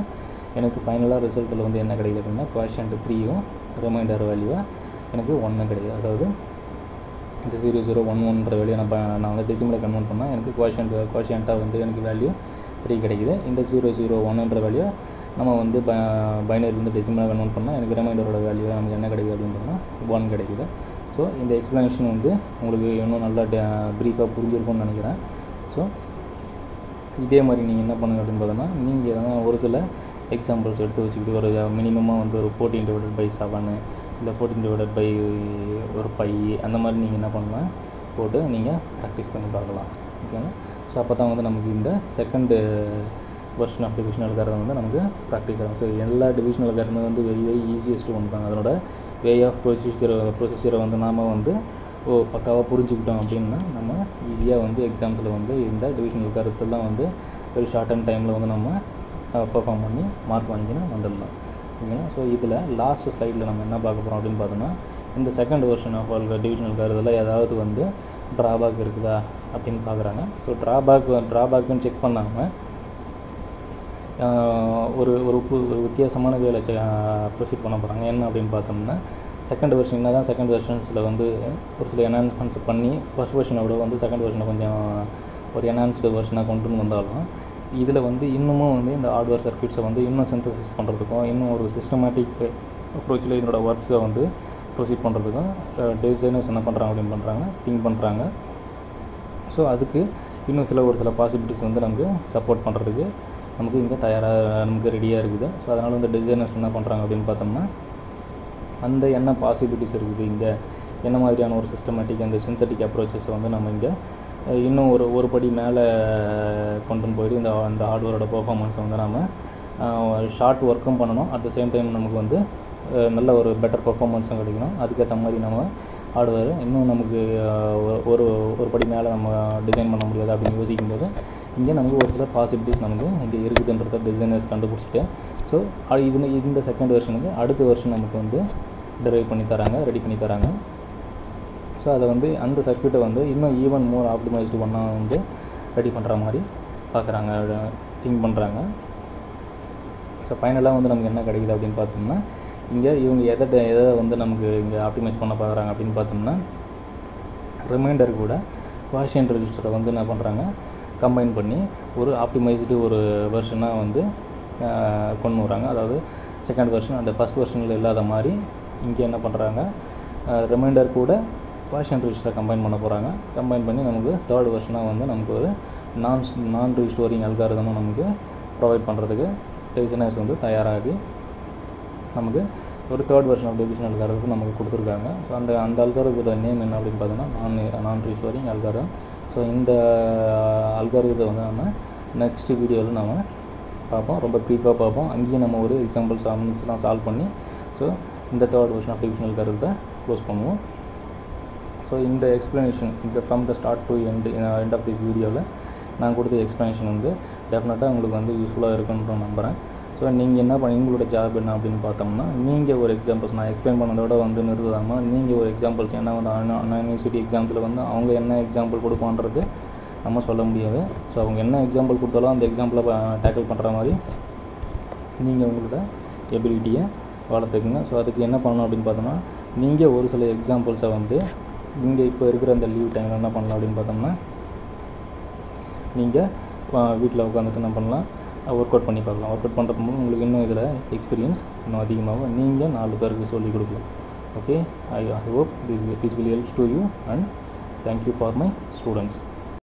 எனக்கு ஃபைனலாக ரிசல்ட்டில் வந்து என்ன கிடைக்குது அப்படின்னா குவாஷன்ட் த்ரீயும் ரிமைண்டர் வேல்யூவாக எனக்கு ஒன்றும் கிடைக்குது அதாவது இந்த ஜீரோ ஜீரோ ஒன் ஒன்ற வேல்யூ நான் ப- நான் வந்து டெசிமலில் கன்வெர்ட் பண்ணால் எனக்கு குவாஷன்ட் குவாஷியண்ட்டாக வந்து எனக்கு வேல்யூ த்ரீ கிடைக்குது இந்த ஜீரோ ஜீரோ ஒன்னுன்ற வேல்யூ நம்ம வந்து ப பைனரிலேருந்து டெசிமலாக கன்வெர்ட் பண்ணால் எனக்கு ரிமைண்டரோட வேல்யூ நமக்கு என்ன கிடைக்குது அப்படின்னு சொன்னால் ஒன் கிடைக்குது ஸோ இந்த எக்ஸ்ப்ளனேஷன் வந்து உங்களுக்கு இன்னும் நல்லா ப்ரீஃபாக புரிஞ்சிருக்கும்னு நினைக்கிறேன் ஸோ இதே மாதிரி நீங்கள் என்ன பண்ணுங்க அப்படின்னு பார்த்தோன்னா நீங்கள் எதனா ஒரு சில எக்ஸாம்பிள்ஸ் எடுத்து வச்சுக்கிட்டு ஒரு மினிமமாக வந்து ஒரு ஃபோர்டீன் டிவைடட் பை செவனு இல்லை ஃபோர்டீன் டிவைடட் பை ஒரு ஃபைவ் அந்த மாதிரி நீங்கள் என்ன பண்ணலாம் போட்டு நீங்கள் ப்ராக்டிஸ் பண்ணி பார்க்கலாம் ஓகேங்களா ஸோ அப்போ தான் வந்து நமக்கு இந்த செகண்டு வெர்ஷன் ஆஃப் டிவிஷனல் காரன் வந்து நமக்கு ப்ராக்டிஸ் ஆகும் ஸோ எல்லா டிவிஷனல் காரனும் வந்து வெரி வெரி ஈஸியஸ்ட்டு ஒன்று தான் அதனோட வே ஆஃப் ப்ரொசீஜர் ப்ரொசீஜரை வந்து நாம் வந்து ஓ பக்காவாக புரிஞ்சுக்கிட்டோம் அப்படின்னா நம்ம ஈஸியாக வந்து எக்ஸாம்ஸில் வந்து இந்த டிவிஷனல் கருத்தெல்லாம் வந்து ஒரு ஷார்ட் அண்ட் டைமில் வந்து நம்ம பெர்ஃபார்ம் பண்ணி மார்க் வாங்கினா வந்துடலாம் ஓகேங்களா ஸோ இதில் லாஸ்ட் ஸ்லைடில் நம்ம என்ன பார்க்க போகிறோம் அப்படின்னு பார்த்தோம்னா இந்த second version of all divisional கருதில் ஏதாவது வந்து ட்ராபேக் இருக்குதா அப்படின்னு பார்க்குறாங்க ஸோ ட்ராபேக் ட்ராபேக்குன்னு செக் பண்ணாமல் ஆஹ் ஒரு ஒரு பு- ஒரு வித்தியாசமான வேலை ப்ரொசீட் பண்ண போகிறாங்க என்ன அப்படின்னு பார்த்தோம்னா செகண்ட் வெர்ஷன் என்ன தான் செகண்ட் வெர்ஷன்ஸில் வந்து ஒரு சில என்ஹான்ஸ்மெண்ட்ஸ் பண்ணி ஃபர்ஸ்ட் வெர்ஷனை விட வந்து செகண்ட் வெர்ஷனை கொஞ்சம் ஒரு என்ஹான்ஸ்டு வெர்ஷனாக கொண்டு வந்து வந்தாலும் இதில் வந்து இன்னமும் வந்து இந்த ஹார்ட்வேர் சர்க்யூட்ஸை வந்து இன்னும் சிந்தசிஸ் பண்ணுறதுக்கும் இன்னும் ஒரு சிஸ்டமேட்டிக் அப்ரோச்சில் இதனோட ஒர்க்ஸை வந்து ப்ரொசீட் பண்ணுறதுக்கும் டிசைனர்ஸ் என்ன பண்ணுறாங்க அப்படின்னு பண்ணுறாங்க திங்க் பண்ணுறாங்க ஸோ அதுக்கு இன்னும் சில ஒரு சில பாசிபிலிட்டிஸ் வந்து நமக்கு சப்போர்ட் பண்ணுறதுக்கு நமக்கு இங்கே தயாராக நமக்கு ரெடியாக இருக்குது ஸோ அதனால் வந்து டிசைனர்ஸ் என்ன பண்ணுறாங்க அப்படின்னு பார்த்தோம்னா அந்த என்ன பாசிபிலிட்டிஸ் இருக்குது இங்கே என்ன மாதிரியான ஒரு சிஸ்டமேட்டிக் அந்த சிந்தட்டிக் அப்ரோச்சஸை வந்து நம்ம இங்கே அஹ், இன்னும் ஒரு ஒரு படி மேலே கொண்டு போயிட்டு இந்த அந்த ஹார்ட்வேரோட பெர்ஃபார்மன்ஸை வந்து நம்ம ஷார்ட் ஒர்க்கும் பண்ணணும் அட் த சேம் டைம் நமக்கு வந்து அஹ், நல்ல ஒரு பெட்டர் பெர்ஃபார்மன்ஸும் கிடைக்கணும் அதுக்கேற்ற மாதிரி நம்ம ஹார்ட்வேர் இன்னும் நமக்கு அஹ், ஒரு- ஒரு ஒரு படி மேலே நம்ம டிசைன் பண்ண முடியாது அப்படின்னு யோசிக்கும்போது இங்கே நமக்கு ஒரு சில பாசிபிலிட்டிஸ் நமக்கு இங்கே இருக்குதுன்றத டிசைனர்ஸ் கண்டுபிடிச்சிட்டு ஸோ இது இந்த செகண்ட் வெர்ஷனுக்கு அடுத்த வெர்ஷன் நமக்கு வந்து டெரைவ் பண்ணி தராங்க ரெடி பண்ணி தராங்க ஸோ அதை வந்து அந்த சர்க்யூட்டை வந்து இன்னும் ஈவன் மோர் ஆப்டிமைஸ்டு ஒன்றா வந்து ரெடி பண்ணுற மாதிரி பார்க்குறாங்க திங்க் பண்ணுறாங்க ஸோ ஃபைனலாக வந்து நமக்கு என்ன கிடைக்குது அப்படின்னு பார்த்தோம்னா இங்கே இவங்க எதை எதை வந்து நமக்கு இங்கே ஆப்டிமைஸ் பண்ண பார்க்குறாங்க அப்படின்னு பார்த்தோம்னா ரிமைண்டர் கூட வாஷியன் ரெஜிஸ்டரை வந்து என்ன பண்ணுறாங்க கம்பைன் பண்ணி ஒரு ஆப்டிமைஸ்டு ஒரு வெர்ஷனாக வந்து ஆஹ், கொண்டு வராங்க அதாவது செகண்ட் வெர்ஷன் அந்த ஃபஸ்ட் வெர்ஷனில் இல்லாத மாதிரி இங்கே என்ன பண்ணுறாங்க ரிமைண்டர் கூட வாஷியன் ரெஜிஸ்டரை கம்பைன் பண்ண போகிறாங்க கம்பைன் பண்ணி நமக்கு தேர்ட் வெர்ஷனாக வந்து நமக்கு ஒரு நான் நான் ரீஸ்டோரிங் அல்காரதமும் நமக்கு ப்ரொவைட் பண்ணுறதுக்கு டிசைனர்ஸ் வந்து தயாராகி நமக்கு ஒரு தேர்ட் வெர்ஷன் ஆஃப் டிவிஷன் அல்காரத்துக்கு நமக்கு கொடுத்துருக்காங்க ஸோ அந்த அந்த அல்காரத்தோட நேம் என்ன அப்படின்னு பார்த்தோன்னா நான் நான் ரீஸ்டோரிங் அல்காரம் ஸோ இந்த அல்காரத்தை வந்து நம்ம நெக்ஸ்ட் வீடியோவில் நம்ம பார்ப்போம் ரொம்ப ப்ரீஃபாக பார்ப்போம் அங்கேயும் நம்ம ஒரு எக்ஸாம்பிள் சாம்ஸ்லாம் சால்வ் பண்ணி ஸோ இந்த தேர்ட் வெர்ஷன் ஆஃப் டிவிஷன் அல்காரத்தை க்ளோஸ் பண்ணுவோம் ஸோ இந்த எக்ஸ்ப்ளனேஷன் இந்த from the start to end end of this வீடியோவில் நான் கொடுத்த எக்ஸ்ப்ளனேஷன் வந்து டெஃபினட்டாக உங்களுக்கு வந்து யூஸ்ஃபுல்லாக இருக்குன்ற நம்புகிறேன் ஸோ நீங்கள் என்ன பண்ணி உங்களோட ஜாப் என்ன அப்படின்னு பார்த்தோம்னா நீங்கள் ஒரு எக்ஸாம்பிள்ஸ் நான் எக்ஸ்பிளைன் பண்ணதோட வந்து நிறுத்தாமல் நீங்கள் ஒரு எக்ஸாம்பிள்ஸ் ஏன்னா வந்து அண்ணா அண்ணா யூனிவர்சிட்டி எக்ஸாம்ஸில் வந்து அவங்க என்ன எக்ஸாம்பிள் கொடுப்பான்றது நம்ம சொல்ல முடியாது ஸோ அவங்க என்ன எக்ஸாம்பிள் கொடுத்தாலும் அந்த எக்ஸாம்பிளை டேக்கிள் பண்ணுற மாதிரி நீங்கள் உங்களோட எபிலிட்டியை வளர்த்துக்குங்க ஸோ அதுக்கு என்ன பண்ணணும் அப்படின்னு பார்த்தோம்னா நீங்கள் ஒரு சில எக்ஸாம்பிள்ஸை வந்து நீங்கள் இப்போ இருக்கிற அந்த லீவ் டைமில் என்ன பண்ணலாம் அப்படின்னு பார்த்தோம்னா நீங்கள் வீட்டில் உட்காந்துட்டு என்ன பண்ணலாம் ஒர்க் அவுட் பண்ணி பார்க்கலாம் ஒர்க் அவுட் பண்ணுறப்போ உங்களுக்கு இன்னும் இதில் எக்ஸ்பீரியன்ஸ் இன்னும் அதிகமாகும் நீங்கள் நாலு பேருக்கு சொல்லிக் கொடுக்கலாம் okay I hope this this will helps to you and thank you for my students